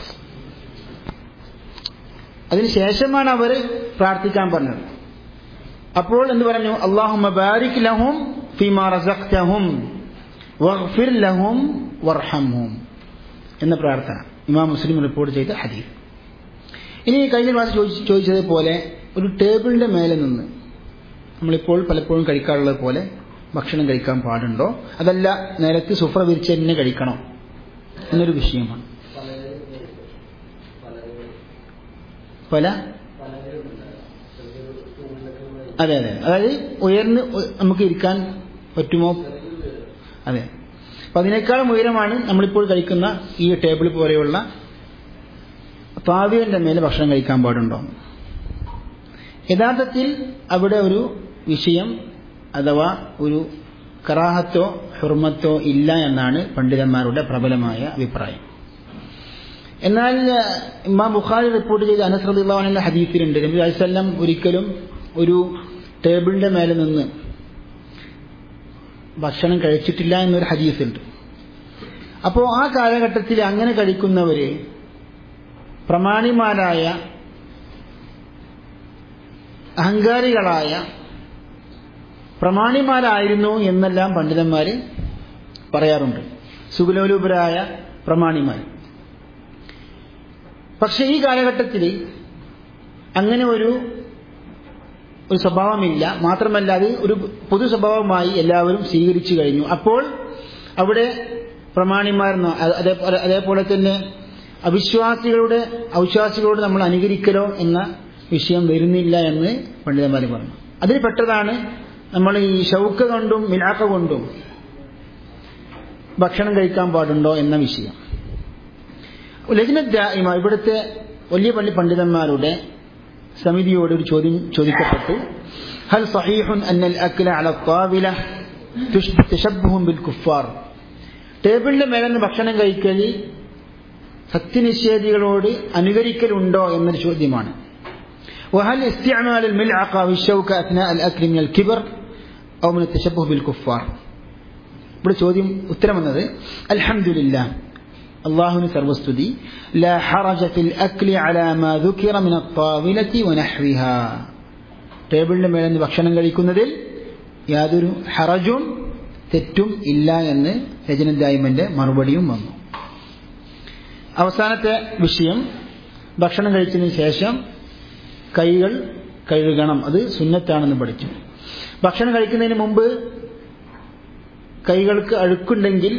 അതിന് ശേഷമാണ് അവർ പ്രാർത്ഥിക്കാൻ പറഞ്ഞത് അപ്പോൾ എന്ത് പറഞ്ഞു അള്ളാഹുമ്മ ബാരിക് ലഹും ഫീമാ റസഖ്തഹും വഗ്ഫിർ ലഹും വർഹംഹും എന്ന പ്രാർത്ഥന ഇമാം മുസ്ലിം റിപ്പോർട്ട് ചെയ്ത ഹദീസ് ഇനി കഴിഞ്ഞ ക്ലാസ് ചോദിച്ചതുപോലെ ഒരു ടേബിളിന്റെ മേലെ നിന്ന് നമ്മളിപ്പോൾ പലപ്പോഴും കഴിക്കാറുള്ളത് പോലെ ഭക്ഷണം കഴിക്കാൻ പാടുണ്ടോ അതല്ല നിലത്ത് സുഫ്ര വിരിച്ച് തന്നെ കഴിക്കണോ എന്നൊരു വിഷയമാണ് പല അതെ അതെ അതായത് ഉയർന്ന് നമുക്ക് ഇരിക്കാൻ പറ്റുമോ അതെ അപ്പൊ അതിനേക്കാളും ഉയരമാണ് നമ്മളിപ്പോൾ കഴിക്കുന്ന ഈ ടേബിൾ പോലെയുള്ള പാവ്യന്റെ മേലെ ഭക്ഷണം കഴിക്കാൻ പാടുണ്ടോ യഥാർത്ഥത്തിൽ അവിടെ ഒരു വിഷയം അഥവാ ഒരു കറാഹത്തോ ഹുർമത്തോ ഇല്ല എന്നാണ് പണ്ഡിതന്മാരുടെ പ്രബലമായ അഭിപ്രായം എന്നാൽ ഇമാം ബുഖാരി റിപ്പോർട്ട് ചെയ്ത അനസ്രദിള്ള ഹദീസിലുണ്ട് നബി അലിസ്വല്ലം ഒരിക്കലും ഒരു ടേബിളിന്റെ മേലെ നിന്ന് ഭക്ഷണം കഴിച്ചിട്ടില്ല എന്നൊരു ഹദീസുണ്ട് അപ്പോൾ ആ കാലഘട്ടത്തിൽ അങ്ങനെ കഴിക്കുന്നവര് പ്രമാണിമാരായ അഹങ്കാരികളായ പ്രമാണിമാരായിരുന്നു എന്നെല്ലാം പണ്ഡിതന്മാർ പറയാറുണ്ട് സുഗലോലുപരായ പ്രമാണിമാർ പക്ഷെ ഈ കാലഘട്ടത്തിൽ അങ്ങനെ ഒരു ഒരു സ്വഭാവമില്ല മാത്രമല്ല അത് ഒരു പൊതു സ്വഭാവമായി എല്ലാവരും സ്വീകരിച്ചു കഴിഞ്ഞു അപ്പോൾ അവിടെ പ്രമാണിമാർ അതേപോലെ തന്നെ അവിശ്വാസികളുടെ അവിശ്വാസികളോട് നമ്മൾ അനുകരിക്കലോ എന്ന വിഷയം വരുന്നില്ല എന്ന് പണ്ഡിതന്മാർ പറഞ്ഞു അതിൽ പെട്ടതാണ് നമ്മൾ ഈ ഷൗക്ക കൊണ്ടും മിലാക്ക കൊണ്ടും ഭക്ഷണം കഴിക്കാൻ പാടുണ്ടോ എന്ന വിഷയം ലജ്നദായിമ ഇവിടുത്തെ വലിയ പള്ളി പണ്ഡിതന്മാരുടെ സമിതിയോട് ഒരു ചോദ്യം ചോദിക്കപ്പെട്ടു ഹൽ സഹീഹുൻ അന്നൽ അക്ല അല ത്താവില തശബ്ബുഹും ബിൽ കുഫാർ ടേബിളിന്റെ മേലെ നിന്ന് ഭക്ഷണം കഴിക്കൽ സത്യനിഷേധികളോട് അനുകരിക്കലുണ്ടോ എന്നൊരു ചോദ്യമാണ് وهل استعمال الملعقة والشوكة أثناء الأكل من الكبر أو من التشبه بالكفار ഇവിടെ ചോദ്യം ഉത്തരം വന്നത് അൽഹംദുലില്ല അള്ളാഹുവിന് സർവസ്തുതി لا حرج في الأكل على ما ذكر من الطاولة ونحوها ടേബിളിന്റെ മേലെ നിന്ന് ഭക്ഷണം കഴിക്കുന്നതിൽ യാതൊരു ഹറജും തെറ്റും ഇല്ല എന്ന് രജനദായ്മന്റെ മറുപടിയും വന്നു അവസാനത്തെ വിഷയം ഭക്ഷണം കഴിച്ചതിന് ശേഷം കൈകൾ കഴുകണം അത് സുന്നത്താണെന്ന് പഠിച്ചു ഭക്ഷണം കഴിക്കുന്നതിന് മുമ്പ് കൈകൾക്ക് അഴുക്കുണ്ടെങ്കിൽ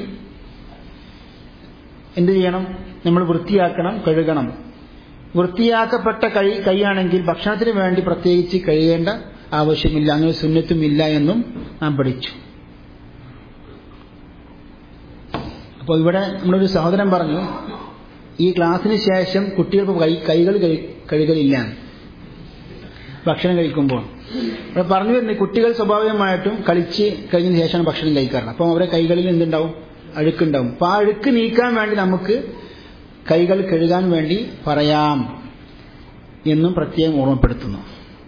എന്ത് ചെയ്യണം നമ്മൾ വൃത്തിയാക്കണം കഴുകണം വൃത്തിയാക്കപ്പെട്ട കൈ കൈയാണെങ്കിൽ ഭക്ഷണത്തിന് വേണ്ടി പ്രത്യേകിച്ച് കഴുകേണ്ട ആവശ്യമില്ല അങ്ങനെ സുന്നത്തും ഇല്ല എന്നും നാം പഠിച്ചു അപ്പോൾ ഇവിടെ നമ്മളൊരു സഹോദരൻ പറഞ്ഞു ഈ ക്ലാസ്സിന് ശേഷം കുട്ടികൾക്ക് കൈ കൈകൾ കഴുകലില്ല ഭക്ഷണം കഴിക്കുമ്പോൾ അവിടെ പറഞ്ഞു വരുന്നത് കുട്ടികൾ സ്വാഭാവികമായിട്ടും കളിച്ച് കഴിഞ്ഞതിന് ശേഷമാണ് ഭക്ഷണം കഴിക്കാറുള്ളത് അപ്പം അവരെ കൈകളിൽ എന്തുണ്ടാവും അഴുക്കുണ്ടാവും അപ്പം ആ അഴുക്ക് നീക്കാൻ വേണ്ടി നമുക്ക് കൈകൾ കഴുകാൻ വേണ്ടി പറയാം എന്നും പ്രത്യേകം ഓർമ്മപ്പെടുത്തുന്നു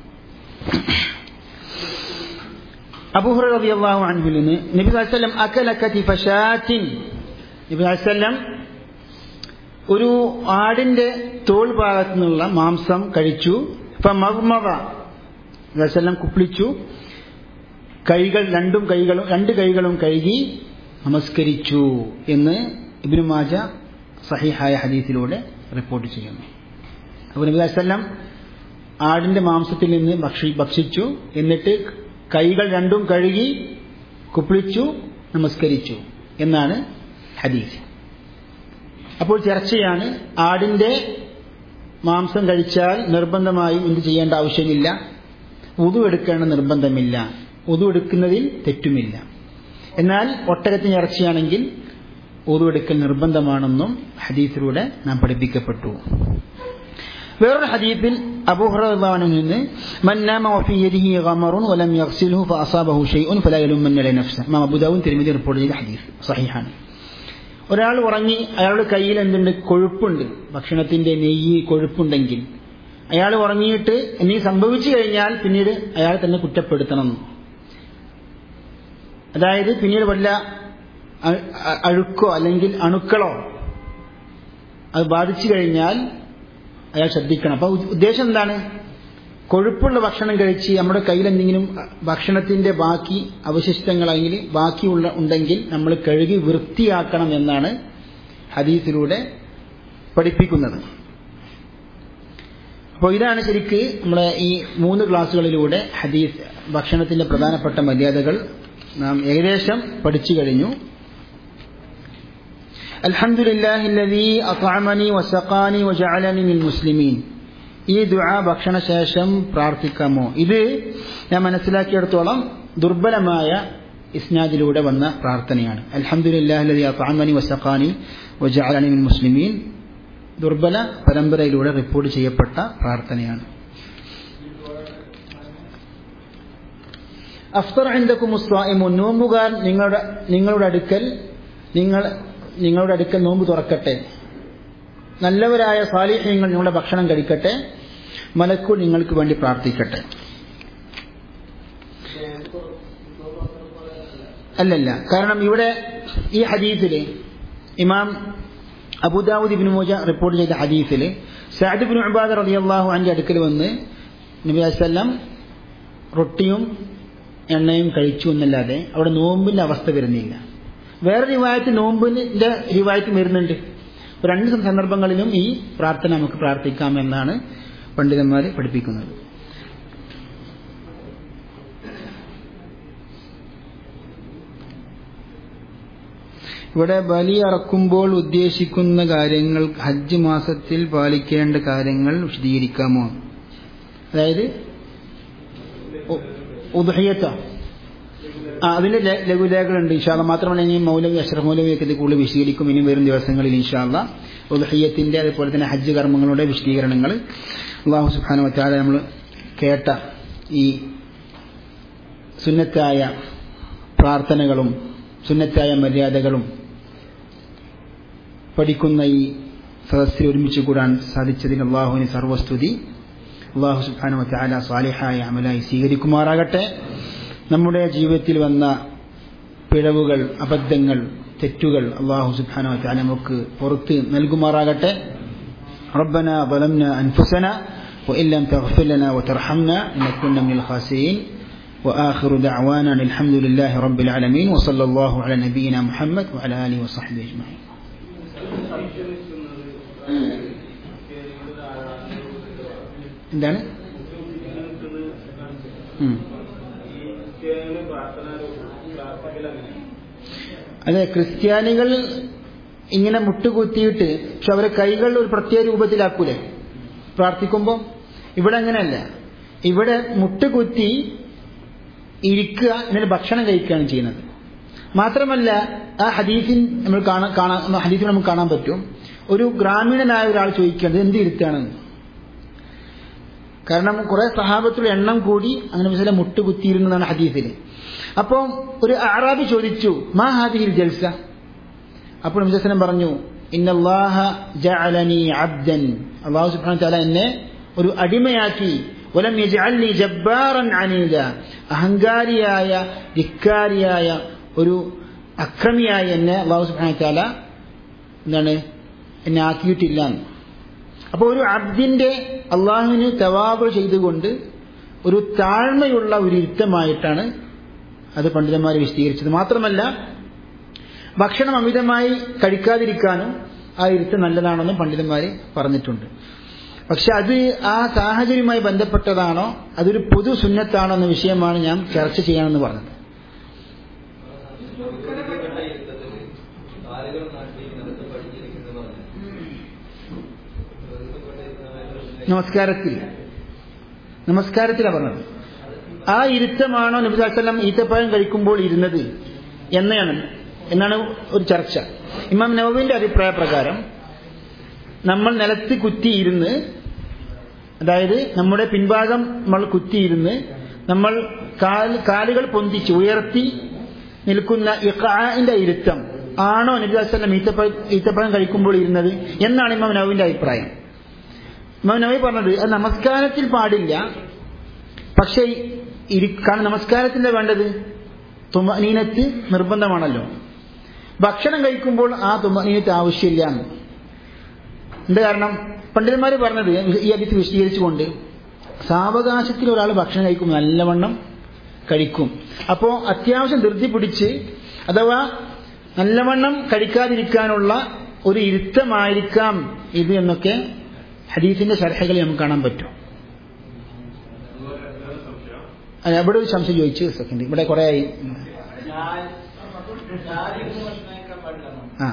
അബൂഹുറ റളിയല്ലാഹു അൻഹുവിൽ നിന്ന് നബി വസല്ലം അക്കല കതിഫ ഷാത്തിൻ നബി വസല്ലം ഒരു ആടിന്റെ തോൾ ഭാഗത്തു നിന്നുള്ള മാംസം കഴിച്ചു ഫമഗ്മദ വസല്ലം കുപ്പിളിച്ചു കൈകൾ രണ്ടും കൈകളും രണ്ട് കൈകളും കഴുകി നമസ്കരിച്ചു എന്ന് ഇബ്നു മാജ സഹിഹായ ഹദീസിലൂടെ റിപ്പോർട്ട് ചെയ്യുന്നു അപ്പോൾ നബി വസല്ലം ആടിന്റെ മാംസത്തിൽ നിന്ന് ഭക്ഷി ഭക്ഷിച്ചു എന്നിട്ട് കൈകൾ രണ്ടും കഴുകി കുപ്പിളിച്ചു നമസ്കരിച്ചു എന്നാണ് ഹദീസ് അപ്പോൾ ചർച്ചയാണ് ആടിന്റെ മാംസം കഴിച്ചാൽ നിർബന്ധമായും എന്ത് ചെയ്യേണ്ട ആവശ്യമില്ല ഉതു എടുക്കേണ്ട നിർബന്ധമില്ല ഉതു എടുക്കുന്നതിൽ തെറ്റുമില്ല എന്നാൽ ഒട്ടകത്തിന് ഇറച്ചിയാണെങ്കിൽ ഉതു എടുക്കൽ നിർബന്ധമാണെന്നും ഹദീസിലൂടെ നാം പഠിപ്പിക്കപ്പെട്ടു വേറൊരു ഹദീത്തിൽ അബൂഹുറു നിന്ന് മന്നാമ വഫി യദിഹി ഗമറുൻ വലം യഗ്സിൽഹു ഫഅസാബഹു ഷൈഉൻ ഫലാ യലുമന്ന ലി നഫ്സ ഇമാം അബൂദാവൂദ് തിരുമതി റിപ്പോർട്ട് ചെയ്ത ഹദീസ് സഹിഹാണ് ഒരാൾ ഉറങ്ങി അയാളുടെ കയ്യിൽ എന്തുണ്ട് കൊഴുപ്പുണ്ട് ഭക്ഷണത്തിന്റെ നെയ്യ് കൊഴുപ്പുണ്ടെങ്കിൽ അയാൾ ഉറങ്ങിയിട്ട് ഇനി സംഭവിച്ചു കഴിഞ്ഞാൽ പിന്നീട് അയാൾ തന്നെ കുറ്റപ്പെടുത്തണം അതായത് പിന്നീട് വല്ല അഴുക്കോ അല്ലെങ്കിൽ അണുക്കളോ അത് ബാധിച്ചു കഴിഞ്ഞാൽ അയാൾ ശ്രദ്ധിക്കണം അപ്പൊ ഉദ്ദേശം എന്താണ് കൊഴുപ്പുള്ള ഭക്ഷണം കഴിച്ച് നമ്മുടെ കയ്യിൽ എന്തെങ്കിലും ഭക്ഷണത്തിന്റെ ബാക്കി അവശിഷ്ടങ്ങൾ അല്ലെങ്കിൽ ബാക്കിയുള്ള ഉണ്ടെങ്കിൽ നമ്മൾ കഴുകി വൃത്തിയാക്കണം എന്നാണ് ഹദീസിലൂടെ പഠിപ്പിക്കുന്നത് അപ്പോൾ ഇതാണ് ശരിക്ക് നമ്മുടെ ഈ മൂന്ന് ക്ലാസ്സുകളിലൂടെ ഹദീസ് ഭക്ഷണത്തിന്റെ പ്രധാനപ്പെട്ട മര്യാദകൾ നാം ഏകദേശം പഠിച്ചു കഴിഞ്ഞു അൽഹംദുലില്ലാഹില്ലദീ അത്അമനി വസഖാനി വജഅലനി മിൽ മുസ്ലിമീൻ ഈ ദുആ ഭക്ഷണശേഷം പ്രാർത്ഥിക്കാമോ ഇത് ഞാൻ മനസ്സിലാക്കിയെടുത്തോളം ദുർബലമായ ഇസ്നാദിലൂടെ വന്ന പ്രാർത്ഥനയാണ് അൽഹംദുലില്ലാഹില്ലദീ അത്അമനി വസഖാനി വജഅലനി മിൽ മുസ്ലിമീൻ ദുർബല പരമ്പരയിലൂടെ റിപ്പോർട്ട് ചെയ്യപ്പെട്ട പ്രാർത്ഥനയാണ് അഫ്തർ ഇന്ദക്കും മുസ്വാഇമു നോമ്പുകാർ നിങ്ങളുടെ നിങ്ങളുടെ അടുക്കൽ നിങ്ങൾ നിങ്ങളുടെ അടുക്കൽ നോമ്പ് തുറക്കട്ടെ നല്ലവരായ സാലിഹ്യങ്ങൾ നിങ്ങളുടെ ഭക്ഷണം കഴിക്കട്ടെ മലക്കു നിങ്ങൾക്ക് വേണ്ടി പ്രാർത്ഥിക്കട്ടെ അല്ലല്ല കാരണം ഇവിടെ ഈ ഹദീസിൽ ഇമാം അബുദാവുദ് ഇബിൻ മോജ റിപ്പോർട്ട് ചെയ്ത ഹദീസിൽ സഅദ് ബിൻ ഉബാദ് റളിയല്ലാഹു അൻഹു അടുക്കൽ വന്ന് നബി വസല്ലം റൊട്ടിയും എണ്ണയും കഴിച്ചു എന്നല്ലാതെ അവിടെ നോമ്പിന്റെ അവസ്ഥ വരുന്നില്ല വേറെ റിവായത്ത് നോമ്പിന്റെ റിവായത്ത് വരുന്നുണ്ട് രണ്ട് സന്ദർഭങ്ങളിലും ഈ പ്രാർത്ഥന നമുക്ക് പ്രാർത്ഥിക്കാം എന്നാണ് പണ്ഡിതന്മാർ പഠിപ്പിക്കുന്നത് ഇവിടെ ബലി അറക്കുമ്പോൾ ഉദ്ദേശിക്കുന്ന കാര്യങ്ങൾ ഹജ്ജ് മാസത്തിൽ പാലിക്കേണ്ട കാര്യങ്ങൾ വിശദീകരിക്കാമോ അതായത് ഉദഹയത്ത ആ അതിന്റെ ലഘുലേഖകളുണ്ട് ഇൻഷാല്ല മാത്രമല്ല ഇനി മൗലവി അഷ്റഫ് മൗലവിയൊക്കെ ഇത് കൂടുതൽ വിശദീകരിക്കും ഇനി വരും ദിവസങ്ങളിൽ ഇൻഷാല്ല ഉദഹയ്യത്തിന്റെ അതുപോലെ തന്നെ ഹജ്ജ് കർമ്മങ്ങളുടെ വിശദീകരണങ്ങൾ അള്ളാഹു സുബാന വച്ചാല നമ്മൾ കേട്ട ഈ സുന്നത്തായ പ്രാർത്ഥനകളും സുന്നത്തായ മര്യാദകളും പഠിക്കുന്ന ഈ സദസ്സിൽ ഒരുമിച്ച് കൂടാൻ സാധിച്ചതിന് അള്ളാഹുവിന് സർവസ്തുതി അള്ളാഹു സുബാന വച്ചാല സ്വാലിഹായ അമലായി സ്വീകരിക്കുമാറാകട്ടെ നമ്മുടെ ജീവിതത്തിൽ വന്ന പിഴവുകൾ അബദ്ധങ്ങൾ തെറ്റുകൾ അള്ളാഹു സുബാന വച്ചാല നമുക്ക് പുറത്ത് നൽകുമാറാകട്ടെ ربنا ظلمنا أنفسنا وإن لم تغفر لنا وترحمنا لنكن من الخاسرين وآخر دعوانا الحمد لله رب العالمين وصلى الله على نبينا محمد وعلى آله وصحبه أجمعين എന്താണ് അതെ ക്രിസ്ത്യാനികൾ ഇങ്ങനെ മുട്ടുകുത്തിയിട്ട് പക്ഷെ അവരെ കൈകൾ ഒരു പ്രത്യേക രൂപത്തിലാക്കൂലേ പ്രാർത്ഥിക്കുമ്പോൾ ഇവിടെ അങ്ങനെയല്ല ഇവിടെ മുട്ടുകുത്തി ഇരിക്കുക എന്നിട്ട് ഭക്ഷണം കഴിക്കുകയാണ് ചെയ്യുന്നത് മാത്രമല്ല ആ ഹദീഫിൻ നമ്മൾ കാണാൻ കാണാൻ ഹദീഫിൽ നമുക്ക് കാണാൻ പറ്റും ഒരു ഗ്രാമീണനായ ഒരാൾ ചോദിക്കുന്നത് എന്ത് ഇരുത്താണെന്ന് കാരണം കുറെ സഹാബത്തുള്ള എണ്ണം കൂടി അങ്ങനെ മിസല മുട്ടുകുത്തിയിരുന്നതാണ് ഹദീഫിൽ അപ്പോൾ ഒരു അറാബി ചോദിച്ചു മാ ഹാദിഹിൽ ജൽസ അപ്പോൾ മിസലം പറഞ്ഞു ഇന്നല്ലാഹ ജഅലനി അബ്ദൻ അള്ളാഹു സുബ്ഹാനഹു തആല എന്നെ ഒരു അടിമയാക്കി വലം യജഅൽനി ജബ്ബാറൻ അനീദ അഹങ്കാരിയായ ധിക്കാരിയായ ഒരു അക്രമിയായി എന്നെ അള്ളാഹു സുബ്ഹാനഹു തആല എന്താണ് എന്നെ ആക്കിയിട്ടില്ല അപ്പോൾ ഒരു അബ്ദിന്റെ അള്ളാഹുവിന് തവാബ് ചെയ്തുകൊണ്ട് ഒരു താഴ്മയുള്ള ഒരു ഇരുത്തമായിട്ടാണ് അത് പണ്ഡിതന്മാർ വിശദീകരിച്ചത് മാത്രമല്ല ഭക്ഷണം അമിതമായി കഴിക്കാതിരിക്കാനും ആ ഇരുത്തം നല്ലതാണെന്നും പണ്ഡിതന്മാർ പറഞ്ഞിട്ടുണ്ട് പക്ഷെ അത് ആ സാഹചര്യവുമായി ബന്ധപ്പെട്ടതാണോ അതൊരു പൊതു സുന്നത്താണോ എന്ന വിഷയമാണ് ഞാൻ ചർച്ച ചെയ്യാമെന്ന് പറഞ്ഞത് നമസ്കാരത്തിൽ നമസ്കാരത്തിലാണ് പറഞ്ഞത് ആ ഇരുത്തമാണോ നബിസാസ്ലം ഈത്തപ്പഴം കഴിക്കുമ്പോൾ ഇരുന്നത് എന്നതാണ് എന്നാണ് ഒരു ചർച്ച ഇമാം നവവിന്റെ അഭിപ്രായ പ്രകാരം നമ്മൾ നിലത്ത് കുത്തിയിരുന്ന് അതായത് നമ്മുടെ പിൻഭാഗം നമ്മൾ കുത്തിയിരുന്ന് നമ്മൾ കാലുകൾ പൊന്തിച്ച് ഉയർത്തി നിൽക്കുന്ന ഇഖാന്റെ ഇരുത്തം ആണോ നബിസാസ്ലം ഈത്തപ്പഴം ഈത്തപ്പഴം കഴിക്കുമ്പോൾ ഇരുന്നത് എന്നാണ് ഇമാം നവവിന്റെ അഭിപ്രായം ഇമാം നവി പറഞ്ഞത് അത് നമസ്കാരത്തിൽ പാടില്ല പക്ഷേ കാരണം നമസ്കാരത്തിന്റെ വേണ്ടത് തുമനീനത്ത് നിർബന്ധമാണല്ലോ ഭക്ഷണം കഴിക്കുമ്പോൾ ആ തുമനീനത്ത് ആവശ്യമില്ല എന്താ കാരണം പണ്ഡിതന്മാർ പറഞ്ഞത് ഈ അതിഥി വിശദീകരിച്ചുകൊണ്ട് സാവകാശത്തിൽ ഒരാൾ ഭക്ഷണം കഴിക്കും നല്ലവണ്ണം കഴിക്കും അപ്പോൾ അത്യാവശ്യം ധൃതി പിടിച്ച് അഥവാ നല്ലവണ്ണം കഴിക്കാതിരിക്കാനുള്ള ഒരു ഇരുത്തമായിരിക്കാം ഇത് എന്നൊക്കെ ഹദീസിന്റെ ശർഹകളിൽ നമുക്ക് കാണാൻ പറ്റും അല്ല ഇവിടെ ഒരു സംശയം ചോദിച്ചു സെക്കൻഡ് ഇവിടെ കുറെ ആയി ആ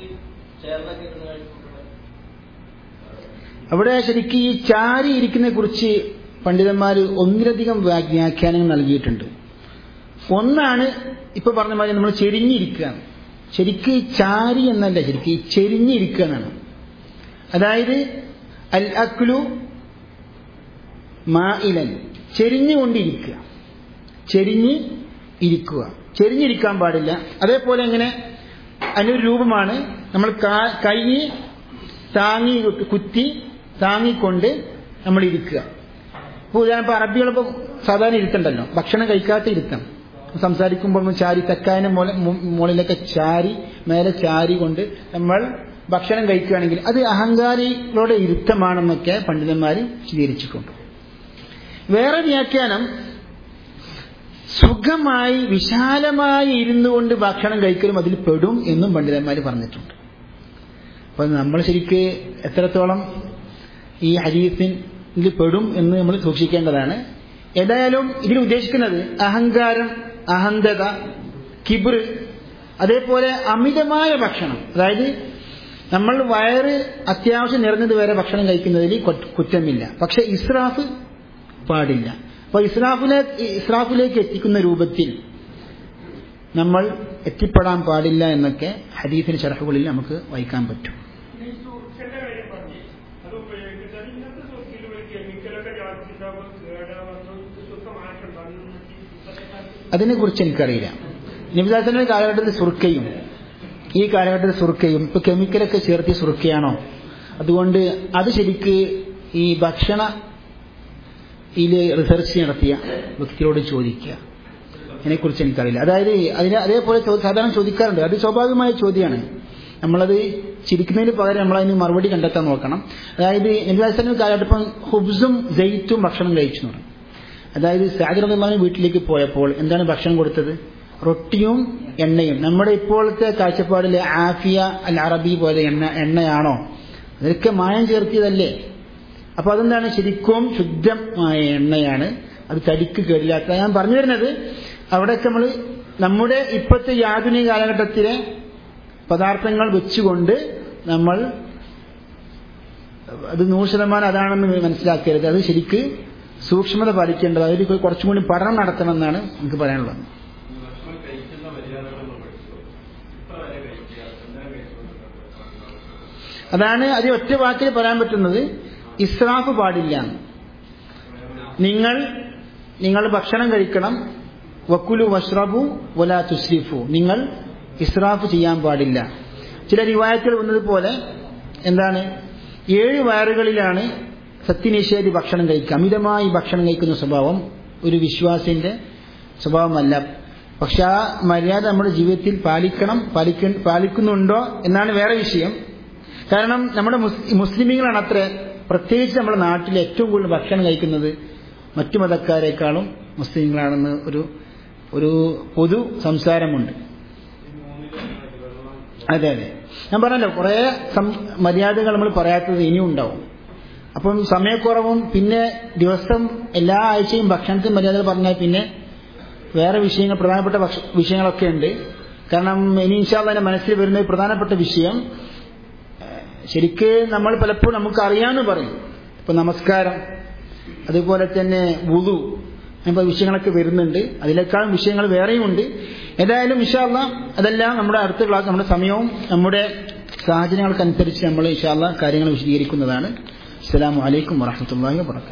അവിടെ ശരിക്കും ഈ ചാരി ഇരിക്കുന്നതിനെ കുറിച്ച് പണ്ഡിതന്മാർ ഒന്നിലധികം വ്യാഖ്യാനങ്ങൾ നൽകിയിട്ടുണ്ട് ഒന്നാണ് ഇപ്പൊ പറഞ്ഞ മാതിരി നമ്മൾ ചെരിഞ്ഞിരിക്കുക ശരിക്ക് ചാരി എന്നല്ല ശരിക്കും ഈ ചെരിഞ്ഞിരിക്കുക എന്നാണ് അതായത് അൽ അക്ലു മായിലൻ ചെരിഞ്ഞുകൊണ്ടിരിക്കുക ചെരിഞ്ഞ് ഇരിക്കുക ചെരിഞ്ഞിരിക്കാൻ പാടില്ല അതേപോലെ എങ്ങനെ അതിനൊരു രൂപമാണ് നമ്മൾ കൈ താങ്ങി കുത്തി താങ്ങിക്കൊണ്ട് നമ്മൾ ഇരിക്കുക ഇപ്പോൾ ഉദാഹരണം അറബികളിപ്പോൾ സാധാരണ ഇരുത്തണ്ടല്ലോ ഭക്ഷണം കഴിക്കാത്ത ഇരുത്തം സംസാരിക്കുമ്പോൾ ചാരി തെക്കായനെ മുകളിലൊക്കെ ചാരി മേലെ ചാരി കൊണ്ട് നമ്മൾ ഭക്ഷണം കഴിക്കുകയാണെങ്കിൽ അത് അഹങ്കാരികളുടെ ഇരുത്തമാണെന്നൊക്കെ പണ്ഡിതന്മാർ വിശദീകരിച്ചിട്ടുണ്ട് വേറെ വ്യാഖ്യാനം സുഖമായി വിശാലമായി ഇരുന്നു കൊണ്ട് ഭക്ഷണം കഴിക്കലും അതിൽ പെടും എന്നും പണ്ഡിതന്മാർ പറഞ്ഞിട്ടുണ്ട് അപ്പൊ നമ്മൾ ശരിക്ക് എത്രത്തോളം ഈ ഹരീഫിൽ പെടും എന്ന് നമ്മൾ സൂക്ഷിക്കേണ്ടതാണ് ഏതായാലും ഇതിൽ ഉദ്ദേശിക്കുന്നത് അഹങ്കാരം അഹന്തത കിബിർ അതേപോലെ അമിതമായ ഭക്ഷണം അതായത് നമ്മൾ വയറ് അത്യാവശ്യം നിറഞ്ഞത് വരെ ഭക്ഷണം കഴിക്കുന്നതിൽ കുറ്റമില്ല പക്ഷെ ഇസ്രാഫ് പാടില്ല അപ്പൊ ഇസ്രാഫിലേക്ക് ഇസ്രാഫിലേക്ക് എത്തിക്കുന്ന രൂപത്തിൽ നമ്മൾ എത്തിപ്പെടാൻ പാടില്ല എന്നൊക്കെ ഹദീഫിന് ഷറഹുകളിൽ നമുക്ക് വായിക്കാൻ പറ്റും അതിനെക്കുറിച്ച് എനിക്കറിയില്ല നിബിദാസന്റെ കാലഘട്ടത്തിൽ സുർക്കയും ഈ കാലഘട്ടത്തിൽ സുർക്കയും ഇപ്പൊ കെമിക്കലൊക്കെ ചേർത്തി സുർക്കയാണോ അതുകൊണ്ട് അത് ശരിക്ക് ഈ ഭക്ഷണ ഇതില് റിസർച്ച് നടത്തിയ വ്യക്തിയോട് ചോദിക്കുക അതിനെക്കുറിച്ച് എനിക്കറിയില്ല അതായത് അതിന് അതേപോലെ ചോ- സാധാരണ ചോദിക്കാറുണ്ട് അത് സ്വാഭാവികമായ ചോദ്യമാണ് നമ്മളത് ചിരിക്കുന്നതിന് പകരം നമ്മൾ അതിന് മറുപടി കണ്ടെത്താൻ നോക്കണം അതായത് നിബിദാസന്റെ കാലഘട്ടം ഇപ്പം ഹുബ്സും ജെയ്റ്റും ഭക്ഷണം കഴിച്ചു എന്ന് പറയും അതായത് സാഗർ റഹ്മാൻ വീട്ടിലേക്ക് പോയപ്പോൾ എന്താണ് ഭക്ഷണം കൊടുത്തത് റൊട്ടിയും എണ്ണയും നമ്മുടെ ഇപ്പോഴത്തെ കാഴ്ചപ്പാടിലെ ആഫിയ അൽ അറബി പോലെ എണ്ണ എണ്ണയാണോ അതൊക്കെ മായം ചേർത്തിയതല്ലേ അപ്പൊ അതെന്താണ് ശരിക്കും ശുദ്ധമായ എണ്ണയാണ് അത് തടിക്ക് കേടില്ലാത്ത ഞാൻ പറഞ്ഞു വരുന്നത് അവിടെയൊക്കെ നമ്മൾ നമ്മുടെ ഇപ്പോഴത്തെ ഈ ആധുനിക കാലഘട്ടത്തിലെ പദാർത്ഥങ്ങൾ വെച്ചുകൊണ്ട് നമ്മൾ അത് നൂറ് ശതമാനം അതാണെന്ന് മനസ്സിലാക്കരുത് അത് ശരിക്ക് സൂക്ഷ്മത പാലിക്കേണ്ടത് അതിൽ കുറച്ചും കൂടി പഠനം നടത്തണം എന്നാണ് എനിക്ക് പറയാനുള്ളത് ഭക്ഷണം കഴിക്കുന്ന മര്യാദകൾ നമ്മൾ പഠിച്ചു എത്ര വരെ കഴിക്കുക എന്താണ് കഴിക്കുന്നത് അതാണ് അത് ഒറ്റ വാക്കിൽ പറയാൻ പറ്റുന്നത് ഇസ്രാഫ് പാടില്ല നിങ്ങൾ നിങ്ങൾ ഭക്ഷണം കഴിക്കണം വക്കുലു വഷ്റബു വല തുസ്രിഫു നിങ്ങൾ ഇസ്രാഫ് ചെയ്യാൻ പാടില്ല ചില റിവായത്തുകൾ വന്നതുപോലെ എന്താണ് ഏഴ് വയറുകളിലാണ് സത്യനിഷേധി ഭക്ഷണം കഴിക്കുക അമിതമായി ഭക്ഷണം കഴിക്കുന്ന സ്വഭാവം ഒരു വിശ്വാസിന്റെ സ്വഭാവമല്ല പക്ഷെ ആ മര്യാദ നമ്മുടെ ജീവിതത്തിൽ പാലിക്കണം പാലിക്ക പാലിക്കുന്നുണ്ടോ എന്നാണ് വേറെ വിഷയം കാരണം നമ്മുടെ മുസ്- മുസ്ലിമീങ്ങളാണ് അത്ര പ്രത്യേകിച്ച് നമ്മുടെ നാട്ടിൽ ഏറ്റവും കൂടുതൽ ഭക്ഷണം കഴിക്കുന്നത് മറ്റു മതക്കാരെക്കാളും മുസ്ലിങ്ങളാണെന്ന് ഒരു ഒരു പൊതു സംസാരമുണ്ട് അതെ അതെ ഞാൻ പറഞ്ഞല്ലോ കുറേ സം- മര്യാദകൾ നമ്മൾ പറയാത്തത് ഇനിയും ഉണ്ടാവും അപ്പം സമയക്കുറവും പിന്നെ ദിവസം എല്ലാ ആഴ്ചയും ഭക്ഷണത്തിന് മര്യാദകൾ പറഞ്ഞാൽ പിന്നെ വേറെ വിഷയങ്ങൾ പ്രധാനപ്പെട്ട ഭക്ഷ- വിഷയങ്ങളൊക്കെ ഉണ്ട് കാരണം ഇനി ഇൻഷാല്ല എൻ്റെ മനസ്സിൽ വരുന്ന ഒരു പ്രധാനപ്പെട്ട വിഷയം ഏഹ്, ശരിക്ക് നമ്മൾ പലപ്പോഴും നമുക്ക് അറിയാമെന്ന് പറയും ഇപ്പൊ നമസ്കാരം അതുപോലെ തന്നെ വുതു അങ്ങനത്തെ വിഷയങ്ങളൊക്കെ വരുന്നുണ്ട് അതിനേക്കാളും വിഷയങ്ങൾ വേറെയും ഉണ്ട് ഏതായാലും ഇൻഷാല്ല അതെല്ലാം നമ്മുടെ അടുത്ത ക്ലാസ് നമ്മുടെ സമയവും നമ്മുടെ സാഹചര്യങ്ങൾക്കനുസരിച്ച് നമ്മൾ ഇൻഷാല്ല കാര്യങ്ങൾ വിശദീകരിക്കുന്നതാണ് അസ്സലാമു അലൈക്കും വറഹമത്തല്ലാഹി വാബർക്കാത്തു